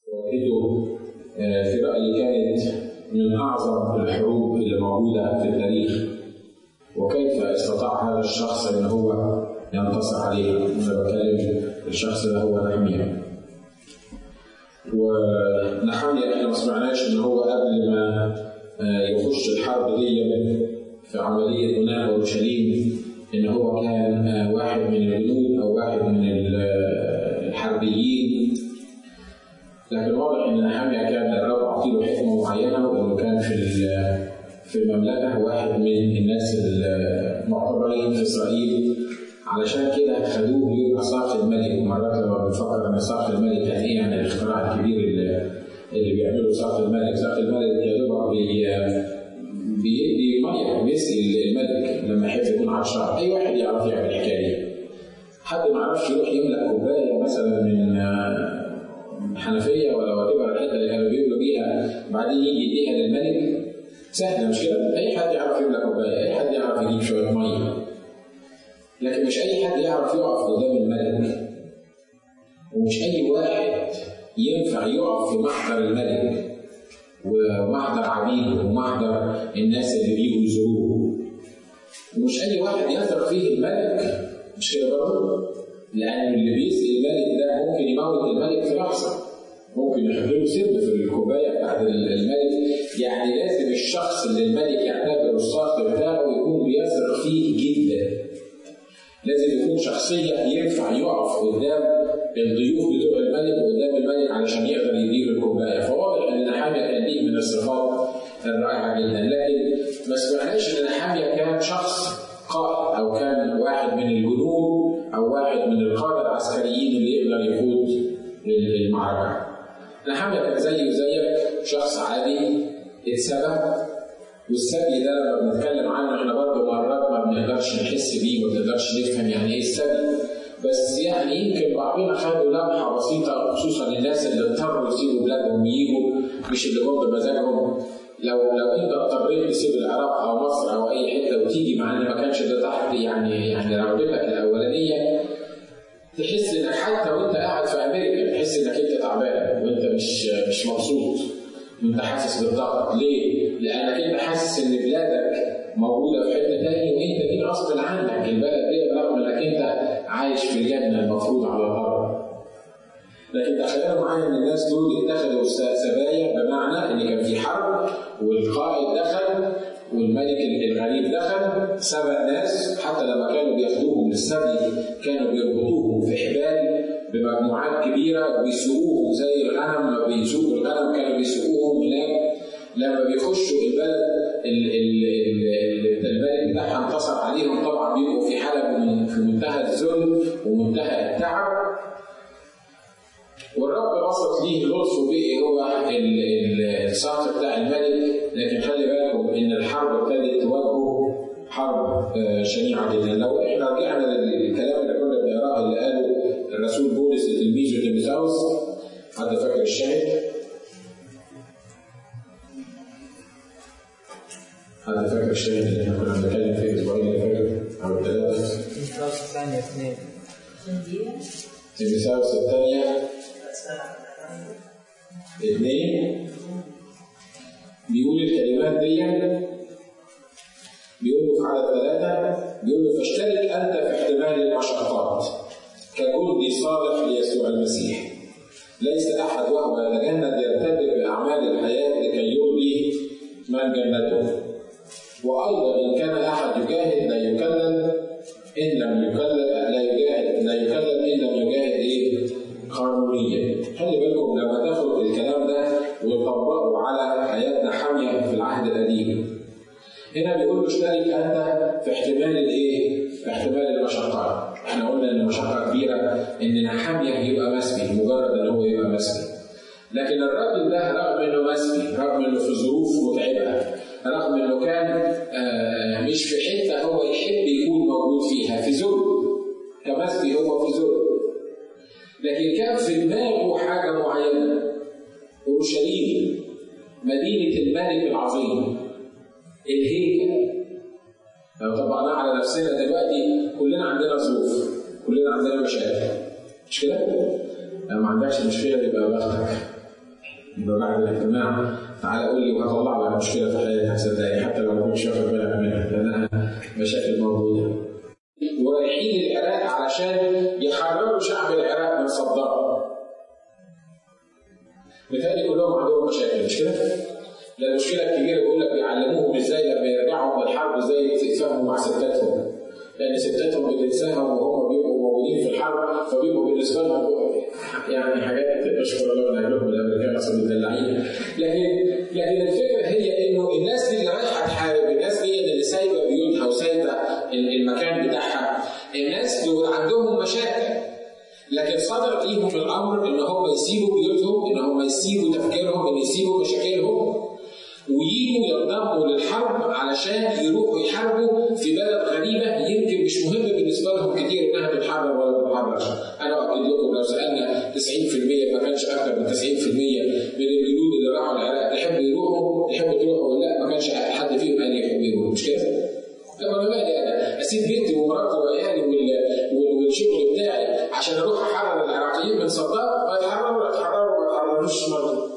وجدته في رأيي كانت من أعظم الحروب اللي موجودة في التاريخ وكيف استطاع هذا الشخص أن هو ينتصر عليه أنا بكلم الشخص ده هو نحمية ونحمية احنا ما سمعناش ان هو قبل ما يخش الحرب دي في عملية بناء أورشليم إن هو كان واحد من الجنود أو واحد من الحربيين لكن واضح إن نحمية كان الرب أعطيله حكمة معينة وإنه كان في في المملكة واحد من الناس المعتبرين في إسرائيل علشان كده خدوه يبقى صاف الملك ومرات لما بنفكر ان صاف الملك يعني ايه يعني الاختراع الكبير اللي, اللي بيعمله صاف الملك، صاف الملك يا دوب بي بيدي ميه بيسقي الملك لما يحب يكون عطشان، اي واحد يعرف يعمل الحكايه دي. حد ما يعرفش يروح يملى كوبايه مثلا من حنفيه ولا وات الحته اللي كانوا بيملوا بيها بعدين يجي يديها للملك سهله مش كده؟ اي حد يعرف يملى كوبايه، اي حد يعرف يجيب شويه ميه. لكن مش اي حد يعرف يقف قدام الملك ومش اي واحد ينفع يقف في محضر الملك ومحضر عبيده ومحضر الناس اللي بيجوا يزوروه ومش اي واحد يثق فيه الملك مش كده برضه؟ لان اللي بيسقي الملك ده ممكن يموت الملك في لحظه ممكن يحط له سم في الكوبايه بتاعت الملك يعني لازم الشخص اللي الملك يعتبره الصاف بتاعه يكون بيثق فيه جدا لازم يكون شخصية ينفع يقف قدام الضيوف بتوع الملك وقدام الملك علشان يقدر يدير الكوباية، فواضح إن نحامية كان ليه من الصفات الرائعة جدا، لكن ما سمعناش إن نحامية كان شخص قائد أو كان واحد من الجنود أو واحد من القادة العسكريين اللي يقدر يقود المعركة. نحامية كان زيه وزيك شخص عادي اتسبق والسبي ده لما بنتكلم عنه احنا برضه مرات ما بنقدرش نحس بيه ما بنقدرش نفهم يعني ايه السبي بس يعني يمكن بعضنا خدوا لمحه بسيطه خصوصا الناس اللي اضطروا يسيبوا بلادهم ويجوا مش اللي هم بمزاجهم لو لو انت اضطريت تسيب العراق او مصر او اي حته وتيجي مع ان ما كانش ده تحت يعني يعني رغبتك الاولانيه تحس انك حتى وانت قاعد في امريكا تحس انك انت تعبان وانت مش مش مبسوط وانت حاسس بالضغط ليه؟ لانك انت حاسس ان بلادك موجوده في حته تاني وانت دي غصب عنك البلد دي رغم انك انت عايش في الجنه المفروض على الارض. لكن تخيلوا معايا ان الناس دول اتخذوا سبايا بمعنى ان كان في حرب والقائد دخل والملك الغريب دخل سبق ناس حتى لما كانوا بياخدوهم للسبي كانوا بيربطوهم في حبال بمجموعات كبيره وبيسوقوهم زي الغنم لما بيسوقوا الغنم كانوا بيسوقوهم هناك لما بيخشوا البلد الملك بتاعها انتصر عليهم طبعا بيبقوا في حاله في منتهى الذل ومنتهى التعب والرب بسط ليه لطف وبقي هو الصف بتاع الملك لكن خلي بالكم ان الحرب ابتدت تواجهه حرب شنيعه جدا لو احنا رجعنا للكلام اللي كنا بنقراه اللي قاله الرسول بولس لتلميذه تيموثاوس حد فاكر الشاهد؟ حد فاكر الشاهد اللي احنا كنا بنتكلم فيه الاسبوعين اللي فاتوا او الثلاثه؟ تيموثاوس الثانية اثنين تيموثاوس الثانية اثنين بيقول الكلمات دي بيقول له في عدد ثلاثة بيقول له فاشترك أنت في احتمال المشقات كجندي صالح ليسوع المسيح ليس أحد وهو يتجند يرتبط بأعمال الحياة لكي يرضي من جنته وأيضا إن كان أحد يجاهد لا يكلل إن لم يكلل لا يجاهد لا يكلل إن لم يجاهد إيه؟ قانونيا. خلي بالكم لما تاخد الكلام ده وتطبقه على حياتنا حامية في العهد القديم. هنا بيقول له اشترك أنت في احتمال الإيه؟ في احتمال المشقات. احنا قلنا إن المشقة كبيرة إن حامية يبقى مسبي مجرد إن هو يبقى مسبي. لكن الراجل ده رغم إنه مسبي، رغم إنه في ظروف متعبة، رغم إنه كان آه مش في حتة هو يحب يكون موجود فيها في ذل كمسبي هو في ذل لكن كان في دماغه حاجة معينة أورشليم مدينة الملك العظيم الهيكل لو طبقناه على نفسنا دلوقتي كلنا عندنا ظروف كلنا عندنا مشاكل مش كده؟ لو ما عندكش مشكلة يبقى بختك يبقى بعد الاجتماع تعالى قول لي وهطلع لك مشكله في حياتك صدقني حتى لو ما كنتش واخد بالك منها لانها مشاكل موجوده. ورايحين العراق علشان يحرروا شعب العراق من صدام. بالتالي كلهم عندهم مشاكل مش كده؟ لا المشكله الكبيره بيقول لك بيعلموهم ازاي لما يرجعوا من الحرب ازاي يتفاهموا مع ستاتهم. لان ستاتهم بتنساهم وهم بيبقوا موجودين في الحرب فبيبقوا بالنسبه لهم يعني حاجات اشكر الله من اجلهم الامريكان اصلا مدلعين لكن لكن الفكره هي انه الناس دي اللي رايحه تحارب الناس دي اللي سايبه بيوتها وسايبه المكان بتاعها الناس دول عندهم مشاكل لكن صدر ليهم الامر ان هم يسيبوا بيوتهم ان هم يسيبوا تفكيرهم ان يسيبوا مشاكلهم ويجوا ينضموا للحرب علشان يروحوا يحاربوا في بلد غريبه يمكن مش مهم بالنسبه لهم كتير انها تتحرر ولا ما تتحررش. انا اؤكد لكم لو سالنا 90% ما كانش اكثر من 90% من الجنود اللي راحوا العراق يحبوا يروحوا يحبوا تروحوا ولا لا ما كانش حد فيهم قال يحب يروح مش كده؟ لما انا مالي انا اسيب بيتي ومراتي وعيالي والشغل بتاعي عشان اروح احرر العراقيين من صدام ما يتحرروا يتحرروا ما يتحرروش مره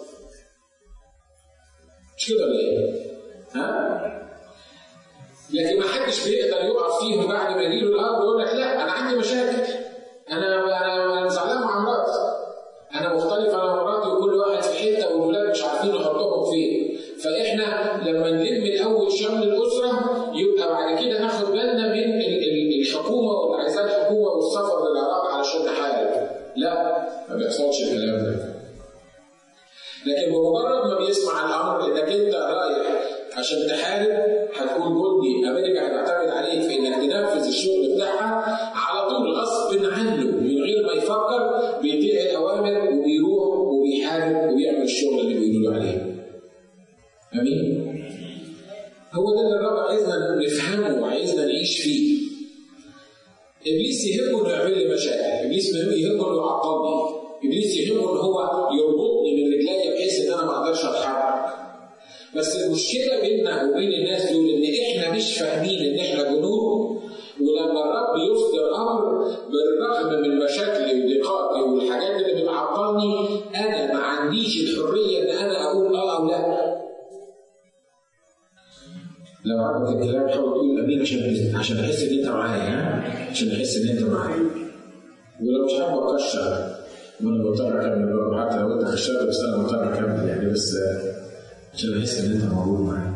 مش كده ولا ايه؟ ها؟ لكن ما حدش بيقدر يقف فيهم بعد ما يجيله الامر ويقول لك لا انا عندي مشاكل انا انا زعلان مع مراتي انا مختلف انا ومراتي وكل واحد في حته والولاد مش عارفين نحطهم فين فاحنا لما نلم الاول شمل الاسره يبقى بعد كده ناخد بالنا من الحكومه واللي عايزاه الحكومه والسفر للعراق علشان نحارب لا ما بيحصلش الكلام ده لكن بمجرد ما بيسمع الامر انك انت رايح عشان تحارب هتكون جندي امريكا هتعتمد عليك في انك تنفذ الشغل بتاعها على طول غصب عنه من غير ما يفكر بيطيع الاوامر وبيروح وبيحارب وبيعمل الشغل اللي بيقولوا عليه. امين؟ هو ده اللي الرب عايزنا نفهمه وعايزنا نعيش فيه. ابليس يهمه انه يعمل لي مشاكل، ابليس يهمه انه يعطلني، ابليس يهمه ان هو يربطني من رجليا بحيث ان انا ما اقدرش اتحرك. بس المشكله بيننا وبين الناس دول ان احنا مش فاهمين ان احنا جنود ولما الرب يصدر امر بالرغم من مشاكلي وضيقاتي والحاجات اللي بتعطلني انا ما عنديش الحريه ان انا اقول اه او لا. لو عجبك الكلام حاول تقول امين عشان عشان احس ان انت معايا ها؟ عشان احس ان انت معايا. ولو مش حابب اكشر وانا مضطر اكمل برضه حتى لو انت كشرت بس انا مضطر اكمل يعني بس عشان احس ان انت موجود معايا.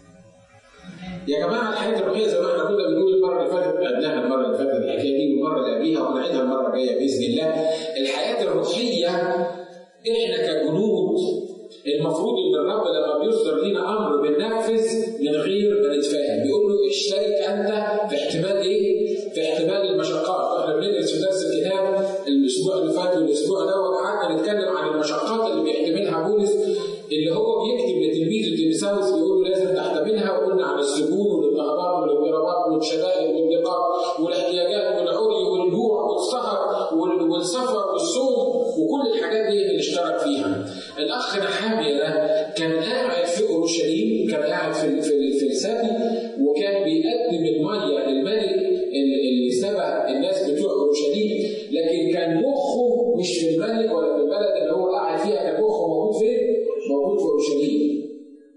يا جماعه الحياه الروحيه زي ما احنا كنا بنقول المره اللي فاتت قبلها المره اللي فاتت الحكايه دي والمره اللي قبليها وهنعيدها المره الجايه باذن الله. الحياه الروحيه احنا كجنود المفروض ان الرب لما بيصدر لنا امر بننفذ من غير ما نتفاهم بيقول له اشترك انت في احتمال ايه؟ في احتمال المشقات واحنا بندرس في درس الكتاب الاسبوع اللي فات والاسبوع ده وقعدنا نتكلم عن المشقات اللي بيحتملها بولس اللي هو بيكتب لتلميذه تيمساوس بيقول له لازم تحتملها وقلنا عن السجون والاضطهادات والاضطرابات والشدائد والضيقات والاحتياجات والعري والجوع والسهر والسفر والصوم وكل الحاجات دي اللي اشترك فيها. الاخ نحاميه ده كان قاعد في اورشليم كان قاعد في في في السبي وكان بيقدم الميه للملك اللي سبق الناس بتوع اورشليم لكن كان مخه مش في الملك ولا في البلد اللي هو قاعد فيها كان مخه موجود فين؟ موجود في اورشليم.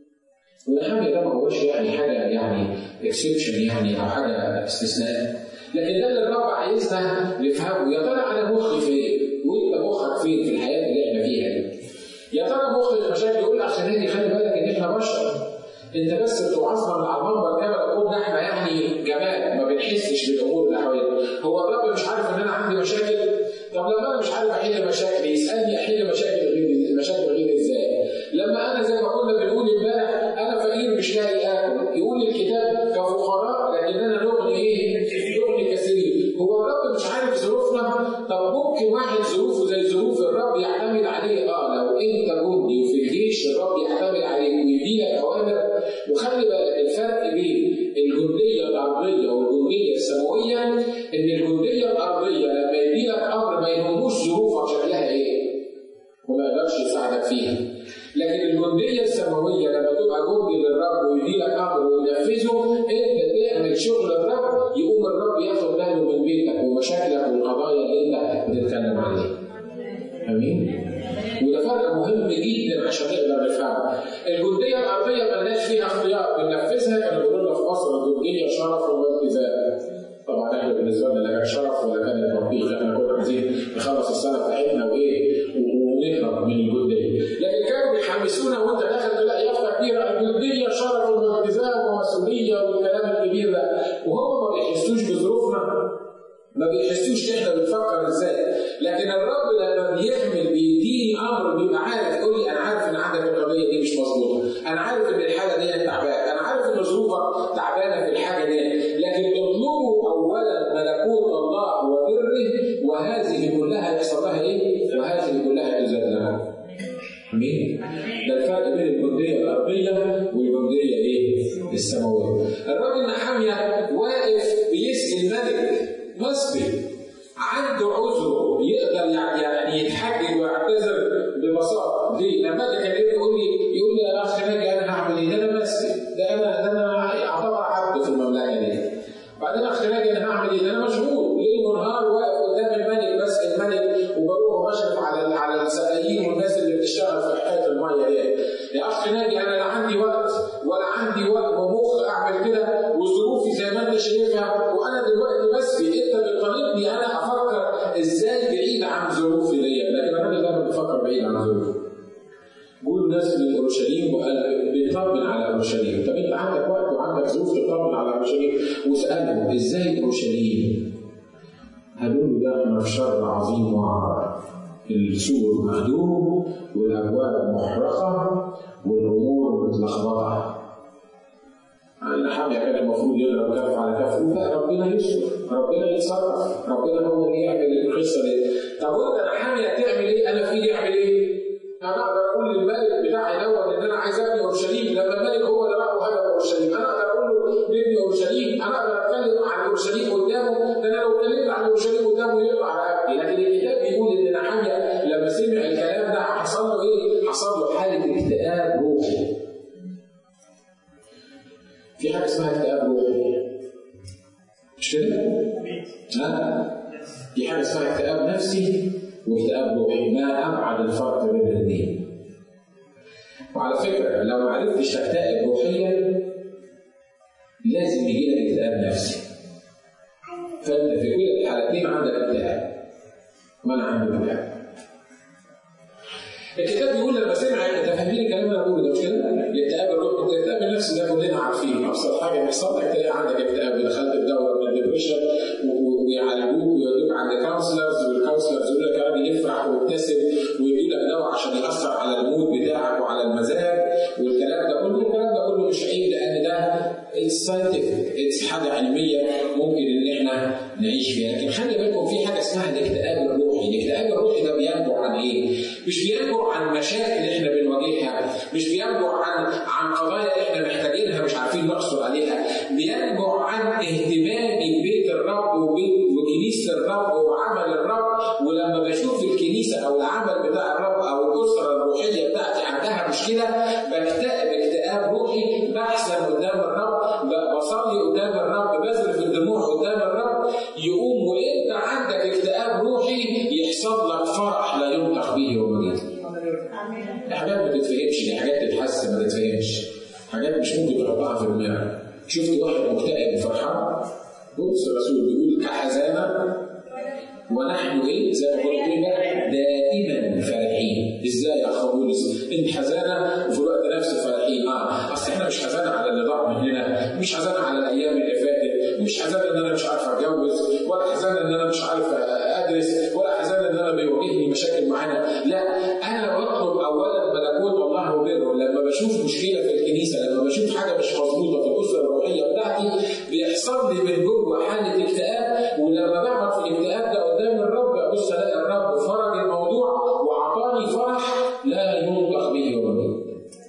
ونحاميه ده ما هوش يعني حاجه يعني اكسبشن يعني او حاجه استثناء. لكن ده اللي الرب عايزنا نفهمه يا ترى انا مخي فين؟ وانت مخك فين في الحياه اللي احنا فيها دي؟ يا ترى مخ المشاكل يقول اخ نادي خلي بالك ان احنا بشر انت بس بتوعظنا من على المنبر كما لو كنا احنا يعني جمال ما بنحسش بالامور اللي حوالينا هو الرب مش عارف ان انا عندي مشاكل طب لما انا مش عارف احل مشاكل يسالني احل مشاكل غير مشاكل غير ازاي لما انا زي ما كنا بنقول امبارح انا فقير مش لاقي اكل يقول الكتاب كفقراء لكننا نغني ايه؟ نغني كثيرين هو الرب مش عارف ظروفنا طب ممكن واحد ظروفه زي ظروف الرب يعتمد عليه اه لو انت جندي وفي الجيش الرب يعتمد عليك ويديلك اوامر وخلي بالك الفرق بين الجنديه الارضيه والجنديه السماويه ان الجنديه الارضيه لما يديلك امر ما يهموش ظروفك شكلها ايه وما يقدرش يساعدك فيها لكن الجنديه السماويه لما تبقى جندي للرب ويديلك امر وينفذه انت تعمل شغل الرب يقوم الرب ياخد باله من بيتك ومشاكلك والقضايا اللي انت بتتكلم عليها. امين؟ وده فرق مهم جدا عشان نقدر نفهمه. الجنديه الارضيه مالناش فيها اختيار بننفذها كانوا بيقولوا لنا في مصر الجنديه شرف والتزام. طبعا احنا بالنسبه لنا لا كان شرف ولا كان توفيق احنا كنا عايزين نخلص السنه بتاعتنا وايه ونهرب من الجنديه. لكن كانوا بيحمسونا وانت داخل تلاقي يافطه كبيره الجنديه شرف والتزام ومسؤوليه والكلام الكبير ده وهم ما بيحسوش بظروفنا ما بيحسوش احنا بنفكر ازاي لكن الرب لما بيحمل بيديني امر بيبقى عارف يقول لي انا عارف ان عندك القضيه دي مش مظبوطه انا عارف ان الحاله دي تعبانه انا عارف ان ظروفك تعبانه في الحاجه دي لكن اطلبوا اولا ملكوت الله وبره وهذه كلها يحصل لها ايه؟ وهذه كلها تزاد لنا امين؟ ده الفرق بين الجنديه الارضيه والجنديه ايه؟ السماويه. الراجل نحاميه واقف بيسقي الملك مسبي عنده عذر يقدر يعني يتحجج ويعتذر ببساطه ليه؟ لما اجي كان يقول لي يقول لي يا اخ ناجي انا هعمل ايه؟ ده انا مسبي ده انا ده انا اعتبر عبد في المملكه دي. بعدين اخ ناجي انا هعمل ايه؟ ده انا مشغول ليل ونهار واقف قدام الملك بسقي الملك وبروح وبشرف على على السقايين والناس اللي بتشتغل في حكايه الميه دي. يا اخ ناجي انا لا عندي وقت ولا عندي وقت ومخ اعمل كده وظروفي زي ما انت شايفها وانا دلوقتي مسبي انت بتطالبني انا افكر ازاي بعيد عن ظروفي دي لكن الراجل ده بيفكر بعيد عن ظروفه. قولوا ناس من اورشليم وقال بيطمن على اورشليم، طب انت عندك وقت وعندك ظروف تطمن على اورشليم وسالهم ازاي اورشليم؟ قالوا له ده احنا في شر عظيم وعار. السور مهدوم والابواب محرقه والامور متلخبطه. الحامية كان المفروض يضرب كف على كف لا ربنا يستر ربنا يتصرف ربنا هو اللي يعمل القصه دي طب وانت انا حامية تعمل ايه؟ انا في ايدي اعمل ايه؟ انا اقدر اقول للملك بتاعي دوت ان انا عايز ابني اورشليم لما الملك هو اللي راح وهدم اورشليم انا اقدر اقول له نبني اورشليم انا اقدر اتكلم عن اورشليم قدامه ده انا لو اتكلمت عن اورشليم قدامه يقطع رقبتي لكن الكتاب بيقول ان نحامية لما سمع الكلام ده حصل له ايه؟ حصل له حاله اكتئاب روحي في حاجه اسمها اكتئاب روحي مش كده؟ ها؟ في حاجه اسمها اكتئاب نفسي واكتئاب روحي ما ابعد الفرق بين الاثنين وعلى فكره لو ما عرفتش تكتئب روحيا لازم يجي لك اكتئاب نفسي فانت في كل الحالتين عندك اكتئاب وانا عندي اكتئاب الكتاب بيقول لما سمع انت فاهمين الكلام اللي انا بقوله ده مش كده؟ الاكتئاب الروحي الاكتئاب النفسي ده كلنا عارفين ابسط حاجه بيحصل لك تلاقي عندك اكتئاب دخلت في دوره من الدبريشن ويعالجوك ويودوك عند كونسلرز والكونسلرز يقول لك يا راجل يفرح وابتسم ويدوا لك دواء عشان ياثر على المود بتاعك وعلى المزاج والكلام ده كله الكلام ده كله مش عيب لان ده ساينتفك حاجه علميه ممكن ان احنا نعيش فيها لكن خلي بالكم في حاجه اسمها الاكتئاب الروحي الاكتئاب الروحي ده بينبع عن ايه؟ مش بينبع عن مشاكل احنا بنواجهها مش بينبع عن عن قضايا احنا محتاجينها مش عارفين نحصل عليها بينبع عن اهتمامي ببيت الرب وكنيسه الرب وعمل الرب ولما بشوف الكنيسه او العمل بتاع الرب او الاسره الروحيه بتاعتي عندها مشكله بكتئب اكتئاب روحي بحزن قدام الرب بصلي قدام الرب بذرف الدموع قدام الرب يقوم وانت عندك اكتئاب روحي يحصل لك فرح لا ينطق به يوم القيامه حاجات ما تتفهمش دي حاجات تتحس ما تتفهمش حاجات مش ممكن تحطها في دماغك شفت واحد مكتئب وفرحان بص الرسول بيقول كحزانه ونحن ايه زي ما قلت امبارح دائما فرحين ازاي يا اخ بولس انت حزانه وفي الوقت نفسه فرحين اه اصل احنا مش حزانه على اللي ضاع مننا مش حزانه على الايام اللي فاتت مش حزانه ان انا مش عارف اتجوز ولا حزانه ان انا مش عارف ادرس ولا حزانه ان انا بيواجهني مشاكل معانا لا انا بطلب اولا ملكوت الله وبره لما بشوف مشكله في الكنيسه لما بشوف حاجه مش مظبوطه في الاسره الروحيه بتاعتي بيحصل لي من جوه حاله اكتئاب ولما بقعد في الاكتئاب ده قدام الرب ابص الاقي الرب فرج الموضوع واعطاني فرح لا ينطق به يوم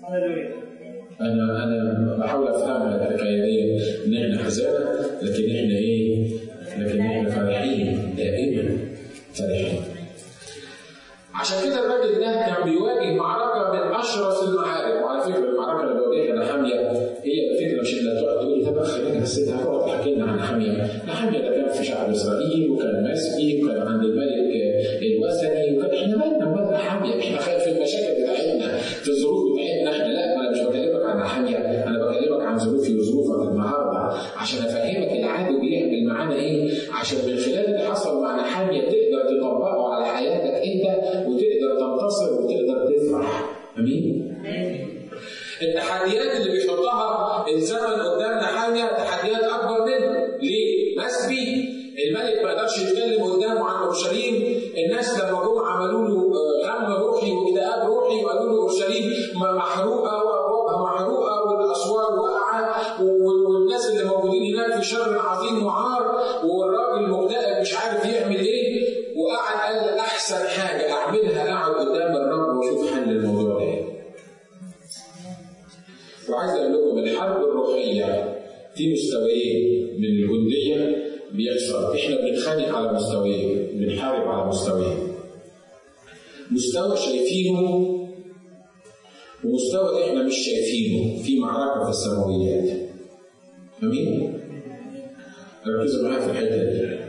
انا انا بحاول افهم الحكايه دي ان احنا حزانه لكن احنا ايه؟ لكن احنا فرحين دائما فرحين. عشان كده الراجل ده كان بيواجه معركه من اشرس المعارك وعلى فكره المعركه اللي بيواجهها نحاميه هي الفكره مش انك تقعد تقول لي طب اخ بس انت هتقعد تحكي لنا عن نحاميه، نحاميه ده كان في شعب اسرائيل وكان مسبي وكان عند الملك الوثني وكان احنا مالنا ومال نحاميه احنا في المشاكل بتاعتنا الخلال اللي حصل مع نحاميه تقدر تطبقه على حياتك انت وتقدر تنتصر وتقدر تفرح امين؟ التحديات اللي بيحطها الزمن قدام نحاميه تحديات اكبر منه ليه؟ مسبي الملك ما يقدرش يتكلم قدامه عن اورشليم الناس لما جم عملوا له غم روحي واكتئاب روحي وقالوا له اورشليم محروقه وابوابها محروقه والاسوار واقعه والناس اللي موجودين هناك في شر عظيم وعار والراجل مكتئب مش عارف يعمل ايه وقعد قال احسن حاجه اعملها اقعد قدام الرب واشوف حل الموضوع ده وعايز اقول لكم الحرب الروحيه في مستويين من الجنديه بيحصل احنا بنتخانق على مستويين بنحارب على مستويين مستوى شايفينه ومستوى احنا مش شايفينه في معركه في السماويات امين ركزوا معايا في الحته دي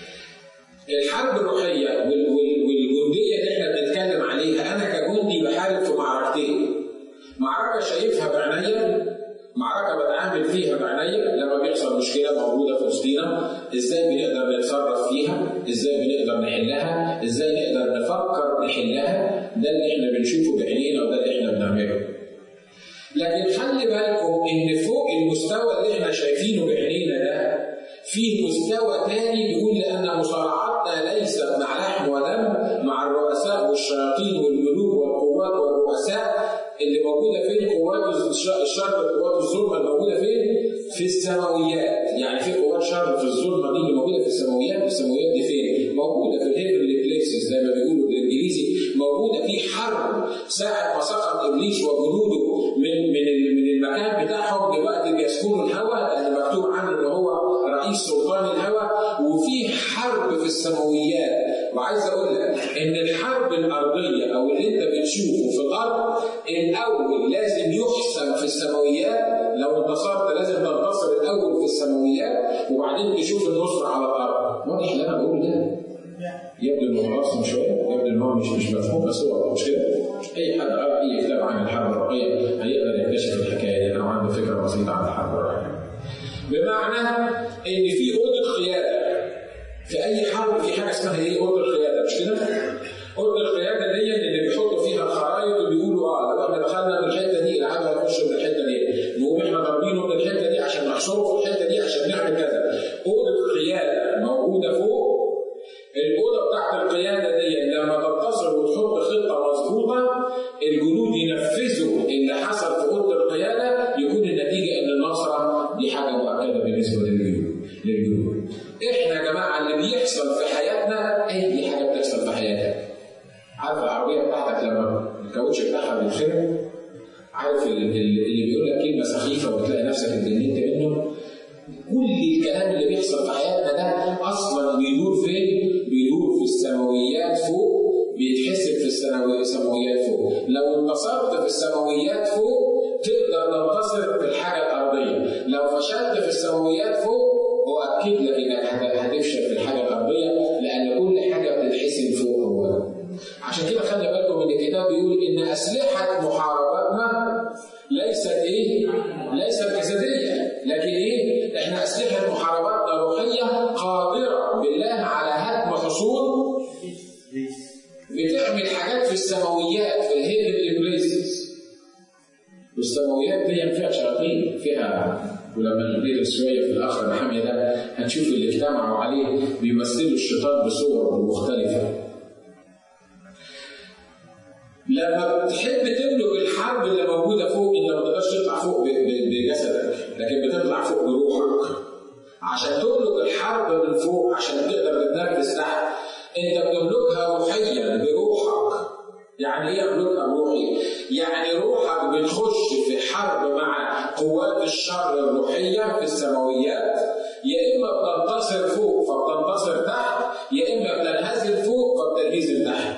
الحرب الروحيه والجنديه اللي احنا بنتكلم عليها انا كجندي بحارب في معركتين معركه شايفها بعينيا معركه بتعامل فيها بعينيا لما بيحصل مشكله موجوده في وسطينا ازاي بنقدر نتصرف فيها ازاي بنقدر نحلها ازاي نقدر نفكر نحلها ده اللي احنا بنشوفه بعينينا وده اللي احنا بنعمله لكن خلي بالكم ان فوق المستوى اللي احنا شايفينه بعينينا ده في مستوى تاني بيقول لان مصارعتنا ليست مع لحم ودم مع الرؤساء والشياطين والملوك والقوات والرؤساء اللي موجوده فين قوات الشر قوات الظلمه الموجوده فين؟ في السماويات يعني في قوات شر في الظلمه دي اللي موجوده في السماويات السماويات دي فين؟ موجوده في الهيفرلي بليكسز زي ما بيقولوا بالانجليزي موجوده في حرب ساعه ما سقط ابليس وجنوده من من من المكان بتاعهم دلوقتي بيسكنوا الهواء اللي مكتوب عنه ان هو رئيس سلطان الهواء وفي حرب في السماويات وعايز اقول لك ان الحرب الارضيه او اللي انت بتشوفه في الارض الاول لازم يحسم في السماويات لو انتصرت لازم تنتصر الاول في السماويات وبعدين تشوف النصر على الارض واضح اللي انا بقوله ده يبدو انه راسم شويه يبدو ان هو مش مش مفهوم بس هو مش كده اي حد قرا اي كتاب عن الحرب الروحيه هيقدر يكتشف الحكايه دي لو عنده فكره بسيطه عن الحرب الروحيه بمعنى ان في اوضه قياده في اي حرب في حاجه اسمها ايه اوضه القياده مش كده؟ اوضه القياده دي اللي بيحطوا فيها الخرائط وبيقولوا اه لو احنا دخلنا من الحته دي العدو هيخش من الحته دي نقوم احنا ضاربينه من الحته دي عشان نحصره في الحته دي عشان نعمل كذا اوضه القياده موجوده فوق الاوضه بتاعت القياده دي لما تتصل وتحط خطه مظبوطه الجنود ينفذوا اللي حصل في اوضه القياده يكون النتيجه ان النصره دي حاجه مؤكده بالنسبه للجنود للجنود احنا يا جماعه اللي بيحصل في حياتنا اي حاجه بتحصل في حياتك عارف العربيه بتاعتك لما الكاوتش بتاعها بيتخرب عارف اللي بيقول لك كلمه سخيفه وتلاقي نفسك اتجننت منه كل الكلام اللي بيحصل في حياتنا ده اصلا بيدور فين؟ بيدور في السماويات فوق بيتحسب في السماويات فوق لو انتصرت في السماويات فوق تقدر تنتصر في الحاجه الارضيه لو فشلت في السماويات فوق اؤكد لك انك هتفشل في الحاجه الارضيه لان كل حاجه بتتحسب فوق اولا عشان كده خلي بالكم ان الكتاب بيقول ان اسلحه محارباتنا ليست ايه؟ ليست جسديه لكن ايه؟ احنا اسلحه محارباتنا روحيه قادره بالله على هدم حصون بتعمل حاجات في السماويات في الهيدن بليسز والسماويات دي فيها شياطين فيها ولما ندرس شويه في الاخ محمد ده هنشوف اللي اجتمعوا عليه بيمثلوا الشيطان بصور مختلفه لما بتحب تملك الحرب اللي موجوده فوق انت ما تقدرش تطلع فوق بجسدك لكن بتطلع فوق بروحك عشان تملك الحرب من فوق عشان تقدر تتنفس تحت انت بتملكها روحيا بروحك يعني ايه املكها بروحي؟ يعني روحك بتخش في حرب مع قوات الشر الروحيه في السماويات يا اما بتنتصر فوق فبتنتصر تحت يا اما بتنهزم فوق فبتنهزم تحت.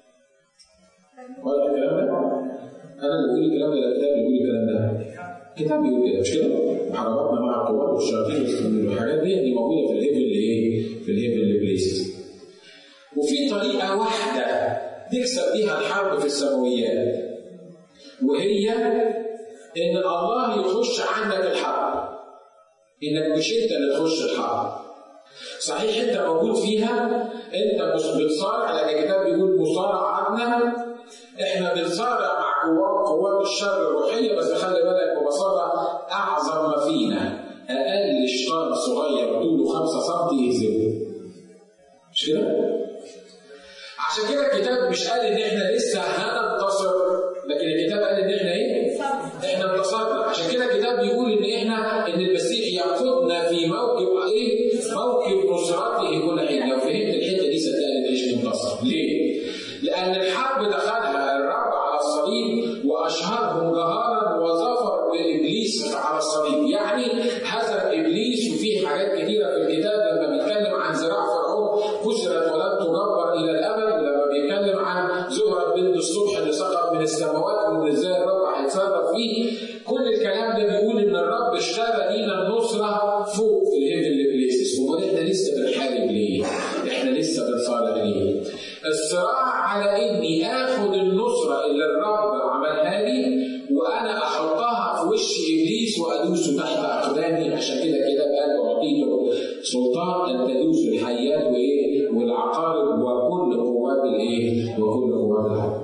واضح الكلام ده؟ انا اللي بقول الكلام ده الكتاب اللي بيقول الكلام ده. الكتاب بيقول كده مش كده؟ محارباتنا مع القوات والشياطين والحاجات دي دي موجوده في الهيفل اللي ايه؟ في الهيفل اللي بليست. وفي طريقه واحده تكسب بيها الحرب في السماويات وهي ان الله يخش عندك الحرب انك مش انت اللي تخش الحرب صحيح انت موجود فيها انت مش بتصارع لكن الكتاب بيقول مصارعتنا احنا بنصارع مع قوات قوات الشر الروحيه بس خلي بالك ببساطه اعظم ما فينا اقل شيطان صغير طوله 5 سم يهزمه مش كده؟ عشان كده الكتاب مش قال ان احنا لسه هننتصر لكن الكتاب قال ان احنا ايه؟ احنا انتصرنا عشان كده الكتاب بيقول ان احنا ان المسيح يقودنا في موكب ايه؟ موكب نصرته كل حين لو فهمت الحته دي صدقني تعيش منتصر ليه؟ لان الحرب دخلها الرب على الصليب واشهرهم جهارا وظفر بابليس على الصليب يعني هزم ابليس وفي حاجات كثيره في الكتاب لما بيتكلم عن ذراع فرعون كسرت ولم تجبر الى الابد لما بيتكلم عن زهره بنت الصبح اللي سقط من السماوات وان ازاي الرب هيتصرف فيه كل الكلام ده بيقول ان الرب اشترى لينا النصره فوق الهيفن بليسز امال احنا لسه بنحارب ليه؟ احنا لسه بنصارع ليه؟ الصراع على اني اخد النصره اللي الرب عملها لي وانا احطها في وش ابليس وادوسه تحت اقدامي عشان كده كده قال اعطيته سلطان ان تدوس الحيات وايه؟ والعقارب وكل قوات الايه؟ وكل قوات الحرب.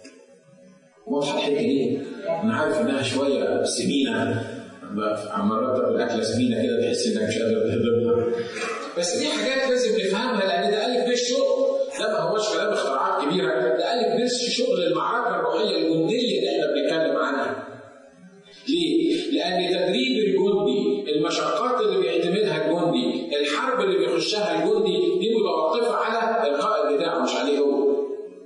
واضحه الحته دي؟ انا عارف انها شويه سمينه مرات الاكله سمينه كده تحس انك مش قادر تهضمها بس دي حاجات لازم نفهمها لان ده الف ب الشغل ده ما هوش كلام اختراعات كبيره ده الف ب شغل المعركه الروحيه الجنديه اللي احنا بنتكلم عنها ليه؟ لأن تدريب الجندي، المشقات اللي بيعتمدها الجندي، الحرب اللي بيخشها الجندي دي متوقفة على القائد بتاعه مش عليه هو.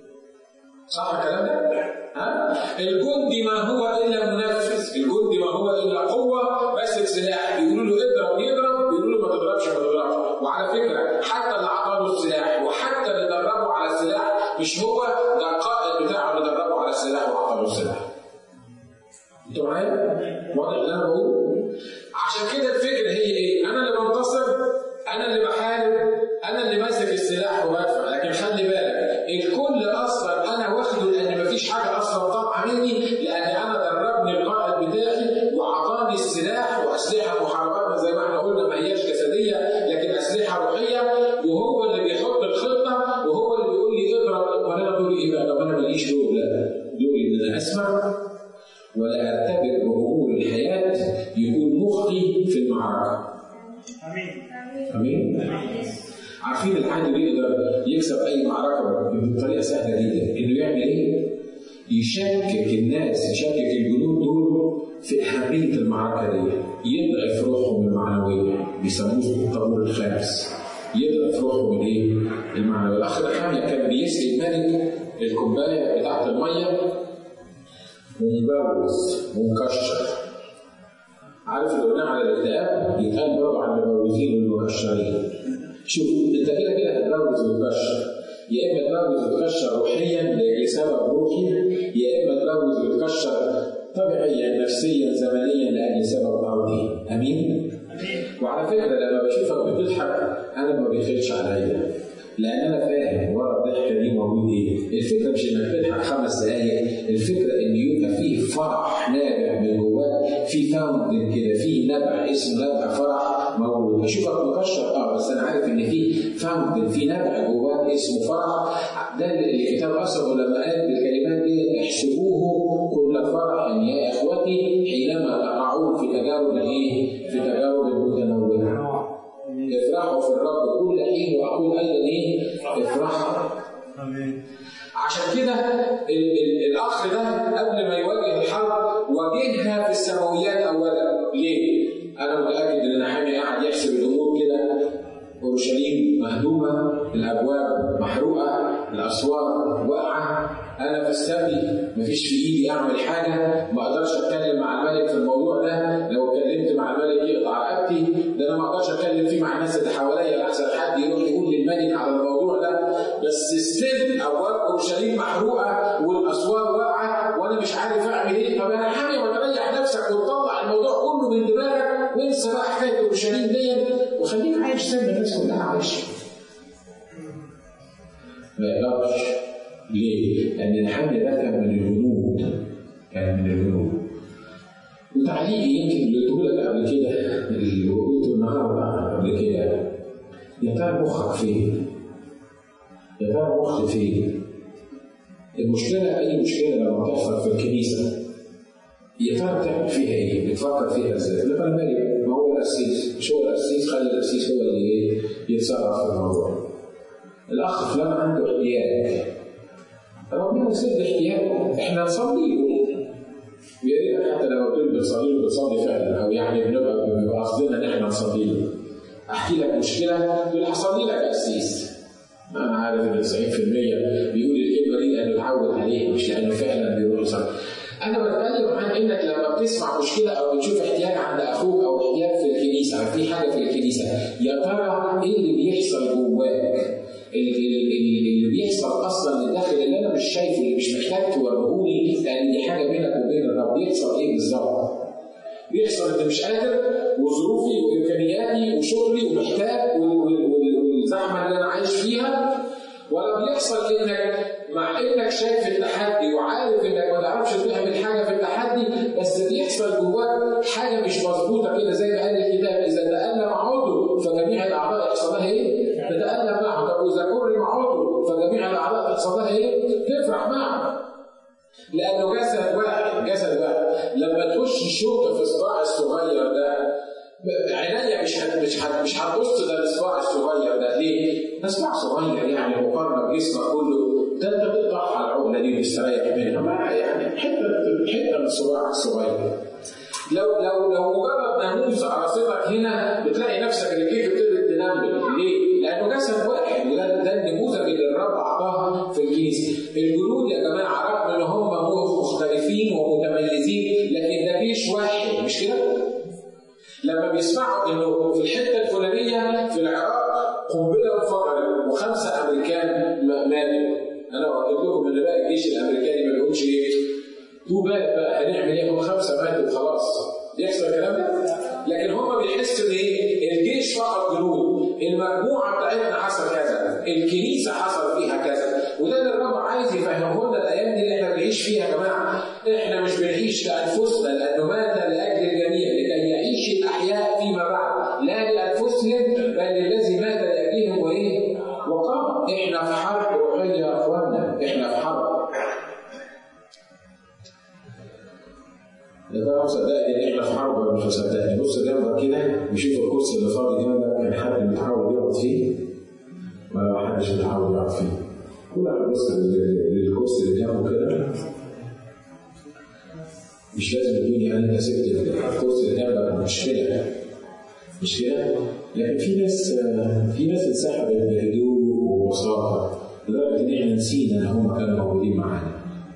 صح الكلام ده؟ ها؟ الجندي ما هو إلا منفذ، الجندي ما هو إلا قوة ماسك سلاح، بيقولوا له اضرب يضرب، بيقولوا له ما تضربش ما تضربش، وعلى فكرة حتى اللي أعطاه السلاح وحتى اللي دربه على السلاح مش هو ده القائد بتاعه اللي دربه على السلاح وأعطاه السلاح. انتوا معايا؟ واضح اللي انا بقوله؟ عشان كده الفكره هي ايه؟ انا اللي بنتصر انا اللي بحارب انا اللي ماسك السلاح وبدفع لكن خلي بالك الكل اصلا انا واخده لان مفيش حاجه اصلا طالعه مني لان انا دربني القائد بتاعي واعطاني السلاح واسلحه محارباتنا زي ما احنا قلنا ما هياش جسديه لكن اسلحه روحيه وهو اللي بيحط الخطه وهو اللي بيقول لي اضرب وانا دوري ايه بقى؟ لو انا ماليش دور لا دوري ان انا اسمع ولا ارتبط بامور الحياه يكون مخي في المعركه. امين امين؟ عارفين العدو يقدر يكسب اي معركه بطريقه سهله جدا، انه يعمل ايه؟ يشكك الناس يشكك الجنود دول في اهميه المعركه دي، يضعف روحهم المعنويه، بيسموه الطابور الخامس. يضعف روحهم الايه؟ المعنويه، الاخ نحاميه كان بيسقي الملك الكوبايه بتاعت الميه ومبوز ومكشر عارف اللي قلناه على الاكتئاب يتقال برضه عن المبوزين والمكشرين شوف انت كده كده هتبوز وتكشر يا اما تبوز وتكشر روحيا لسبب روحي يا اما تبوز وتكشر طبيعيا نفسيا زمنيا لاجل سبب ارضي امين؟ وعلى فكره لما بشوفك بتضحك انا ما بيخلش عليا لان انا فاهم ورا الضحكه دي موجود ايه؟ الفكره مش انك تضحك خمس دقائق، الفكره ان يبقى فيه فرح نابع من جواك، في فاوندن كده، في نبع اسمه نبع فرح موجود، اشوفك مكشر اه بس انا عارف ان في فاوندن في نبع جواك اسمه فرح، ده اللي الكتاب اصله لما قال بالكلمات دي احسبوه كل فرح يا اخوتي حينما تقعون في تجارب الايه؟ في تجارب المتنوعه. افرحوا في الرب كل حين واقول ايضا ايه؟ افرحوا. امين عشان كده ال- ال- الاخ ده قبل ما يواجه الحرب واجهها في السماويات اولا، ليه؟ انا متاكد ان نحامي قاعد يحسب الامور كده اورشليم مهدومه، الابواب محروقه، الاسوار واقعه، انا في السبي مفيش في ايدي اعمل حاجه، ما اقدرش اتكلم مع الملك في الموضوع ده، لو اتكلمت مع الملك يقطع رقبتي، ده انا ما اقدرش اتكلم فيه مع الناس اللي حواليا احسن حد يروح يقول للملك على الموضوع ده، بس ستيل ابواب اورشليم محروقه والاسوار واقعه وانا مش عارف اعمل ايه، طب انا حامي ما تريح نفسك وتطلع الموضوع كله من دماغك وانسى بقى حكايه اورشليم دي وخليك عايش زي ما الناس كلها عايشه. ما يقدرش ليه؟ لأن الحمل ده كان من الجنود كان من الجنود وتعليقي يمكن اللي قلته لك قبل كده اللي قلته النهارده قبل كده يا ترى مخك فين؟ يا ترى مخي فين؟ المشكلة أي مشكلة لما تحصل في الكنيسة يا ترى بتعمل فيها إيه؟ بتفكر فيها إزاي؟ لا أنا مالي ما هو القسيس مش هو القسيس خلي القسيس هو اللي إيه؟ يتصرف في الموضوع. الأخ فلان عنده احتياج ربنا يسد احتياجه احنا نصلي له ويا ريت حتى لو قلت بنصلي له بنصلي فعلا او يعني بنبقى بنبقى قصدنا ان احنا نصلي له احكي لك مشكله تقول هصلي لك يا قسيس انا عارف ان 90% بيقول الكلمه دي لانه اتعود عليها مش لانه فعلا بيروح يصلي انا بتكلم عن انك لما بتسمع مشكله او بتشوف احتياج عند اخوك او احتياج في الكنيسه او في حاجه في الكنيسه يا ترى ايه اللي بيحصل جواك؟ اللي بيحصل اصلا من داخل اللي انا مش شايفه اللي مش محتاج توريهوني لان دي حاجه بينك وبين الرب بيحصل ايه بالظبط؟ بيحصل انت مش قادر وظروفي وامكانياتي وشغلي ومحتاج والزحمه اللي انا عايش فيها ولا بيحصل انك مع انك شايف التحدي وعارف انك ما تعرفش تعمل حاجه في التحدي بس بيحصل جواك حاجه مش مظبوطه كده زي ما قال الكتاب اذا تالم عضو فجميع الاعضاء يحصل لها ايه؟ تتالم معه طب واذا كرم عضو فجميع الاعضاء تحصل لها ايه؟ تفرح معه لانه جسد واحد جسد واحد لما تخش الشوكه في الصباع الصغير ده عينيا مش هت مش هت مش هتبص ده الصباع الصغير ده ليه؟ ده صباع صغير يعني مقارنه بجسمك كله ده انت بتقطعها العقله دي وتستريح منها ما يعني حته حته من الصباع الصغير لو لو لو مجرد ناموس قراصتك هنا بتلاقي نفسك الكيك بتبتدي تنمل ليه؟ لانه جسد واحد وده ده النموذج اللي الرب اعطاها في الكنيسه الجنود يا جماعه رغم ان هم مختلفين ومتميزين لكن ده جيش واحد مش كده؟ لما بيسمعوا انه في الحته الفلانيه في العراق قنبله انفجرت وخمسه امريكان ماتوا انا قلت لكم ان بقى الجيش الامريكاني ما بيقولش ايه تو باد بقى هنعمل ايه هم خمسه ماتوا خلاص يحصل الكلام ده لكن هم بيحسوا ان ايه الجيش فقط جنود المجموعه بتاعتنا حصل كذا الكنيسه حصل فيها كذا وده اللي الرب عايز يفهمه لنا الايام دي اللي احنا بنعيش فيها يا جماعه احنا مش بنعيش لانفسنا لانه مات لاجل الجميع لكي يعيش الاحياء فيما بعد لا لانفسهم بل للذي مات لاجلهم وايه وقام احنا في حرب روحيه يا اخوانا احنا في حرب يا ترى مصدقني ان احنا في حرب ولا مش مصدقني بص جنبك كده وشوف الكرسي اللي فاضي جنبك كان حد بيتحاول يقعد فيه ولا ما حدش بيتحاول يقعد فيه كل واحد بص للكرسي اللي جنبه كده مش لازم تقول يعني انت سبت الكرسي اللي جنبك مشكله مش كده؟ لكن في ناس في ناس انسحبت بهدوء وبساطه لدرجه ان احنا نسينا ان هم كانوا موجودين معانا.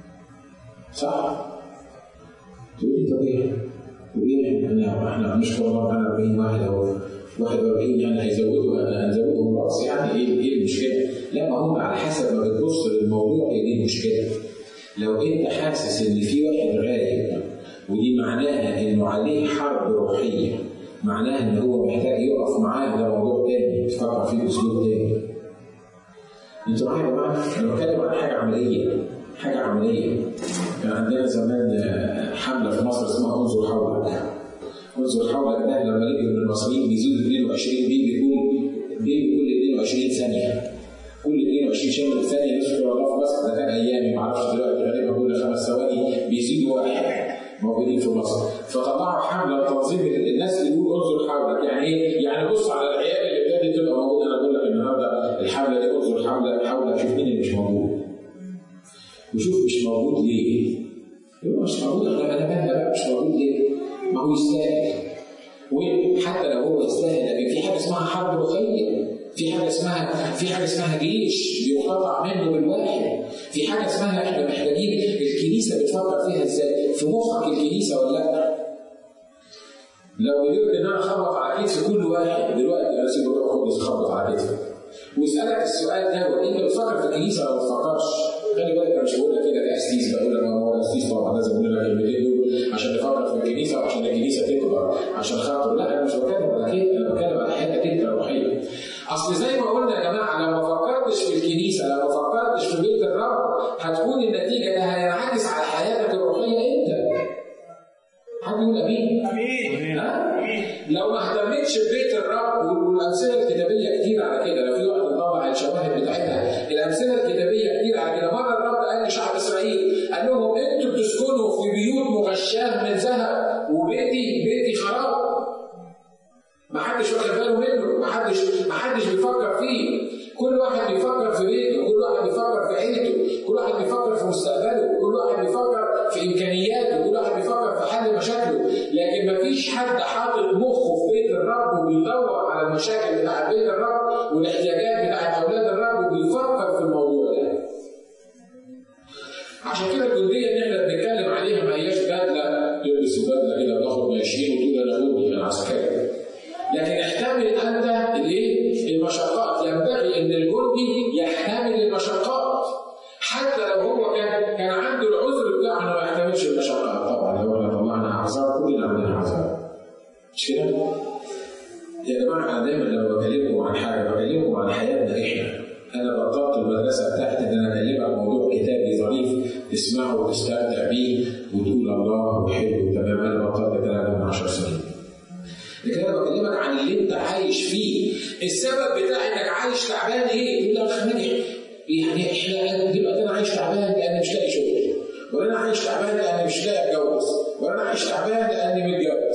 صح؟ تقول لي طب ايه؟ تقول ايه احنا احنا بنشكر الله معانا 40 واحد او 41 يعني هيزودوا هنزودهم راس يعني ايه ايه المشكله؟ لا ما هم على حسب ما بتبص للموضوع هي دي المشكله. لو انت حاسس ان في واحد غايب ودي معناها انه عليه حرب روحيه معناها ان هو محتاج يقف معاه ده موضوع تاني تفكر فيه باسلوب تاني. انتوا معايا يا جماعه؟ انا بتكلم عن حاجه عمليه حاجه عمليه كان عندنا زمان حمله في مصر اسمها انظر حولك انظر حولك ده لما لقي ان المصريين بيزيدوا 22 بي بيكون بي كل 22 ثانيه كل 22 شهر ثانيه نذكر الله في مصر ده كان ايامي ما اعرفش دلوقتي غالبا كل خمس ثواني بيزيدوا واحد موجودين في مصر فطلعوا حمله تنظيم الناس اللي بيقول انظر حولك يعني ايه؟ يعني بص على العيال اللي ابتدت تبقى موجوده انا بقول لك النهارده الحمله دي انظر حولك حولك شوف مين اللي مش موجود وشوف مش موجود ليه؟ يبقى مش موجود انا انا بقى بقى مش موجود ليه؟ ما هو يستاهل وحتى لو هو يستاهل لكن في حاجه اسمها حرب روحيه في حاجه اسمها في حاجه اسمها جيش بيقتطع منه بالواحد في حاجه اسمها احنا محتاجين الكنيسه بتفكر فيها ازاي؟ في مخك الكنيسه ولا لا؟ لو قدرت ان انا اخبط على كتف كل واحد دلوقتي انا سيب الروح القدس يخبط على كتفك واسالك السؤال ده انت بتفكر في الكنيسه ولا ما بتفكرش؟ خلي بالك انا مش بقول لك كده كاسيس بقول لك هو الاسيس طبعا لازم اقول لك الكلمتين دول عشان نفكر في الكنيسه وعشان الكنيسه تكبر عشان خاطر لا انا مش بتكلم على كده انا بتكلم على حياتك انت الروحيه اصل زي ما قلنا يا جماعه لو ما فكرتش في الكنيسه لو ما فكرتش في بيت الرب هتكون النتيجه ده هينعكس على حياتك الروحيه انت حد يقول امين؟ امين ها؟ لو ما اهتمتش ببيت الرب والامثله الكتابيه كتير على بيفكر في بيته كل واحد بيفكر في عيلته كل واحد بيفكر في مستقبله كل واحد بيفكر في امكانياته كل واحد بيفكر في حل مشاكله لكن مفيش حد حاطط مخه في بيت الرب وبيدور على المشاكل بتاعت بيت الرب والاحتياجات بتاعت اولاد الرب وبيفكر في الموضوع ده عشان كده الجنديه اللي احنا بنتكلم عليها ما هياش بدله تلبس بدله كده بتاخد 20 وتقول انا جندي انا عسكري لكن احتمل انت الايه؟ المشقات ينبغي ان الجندي يحتمل المشقات حتى لو هو كان كان عنده العذر بتاعه انه ما يحتملش المشقات طبعا لو احنا طلعنا اعذار كلنا عندنا اعذار مش كده؟ يا جماعه انا دايما لما بكلمكم عن حاجه بكلمكم عن حياتنا احنا انا بطلت المدرسه بتاعتي ان انا اكلمك موضوع كتابي ظريف تسمعه وتستمتع بيه وتقول الله وحلو تمام انا بطلت الكلام ده من 10 سنين لكن انا بكلمك عن اللي انت عايش فيه السبب بتاع انك عايش تعبان ايه؟ يقول لك ناجح يعني احنا دلوقتي انا عايش تعبان لاني مش لاقي شغل ولا انا عايش تعبان لاني مش لاقي اتجوز ولا انا عايش تعبان لاني متجوز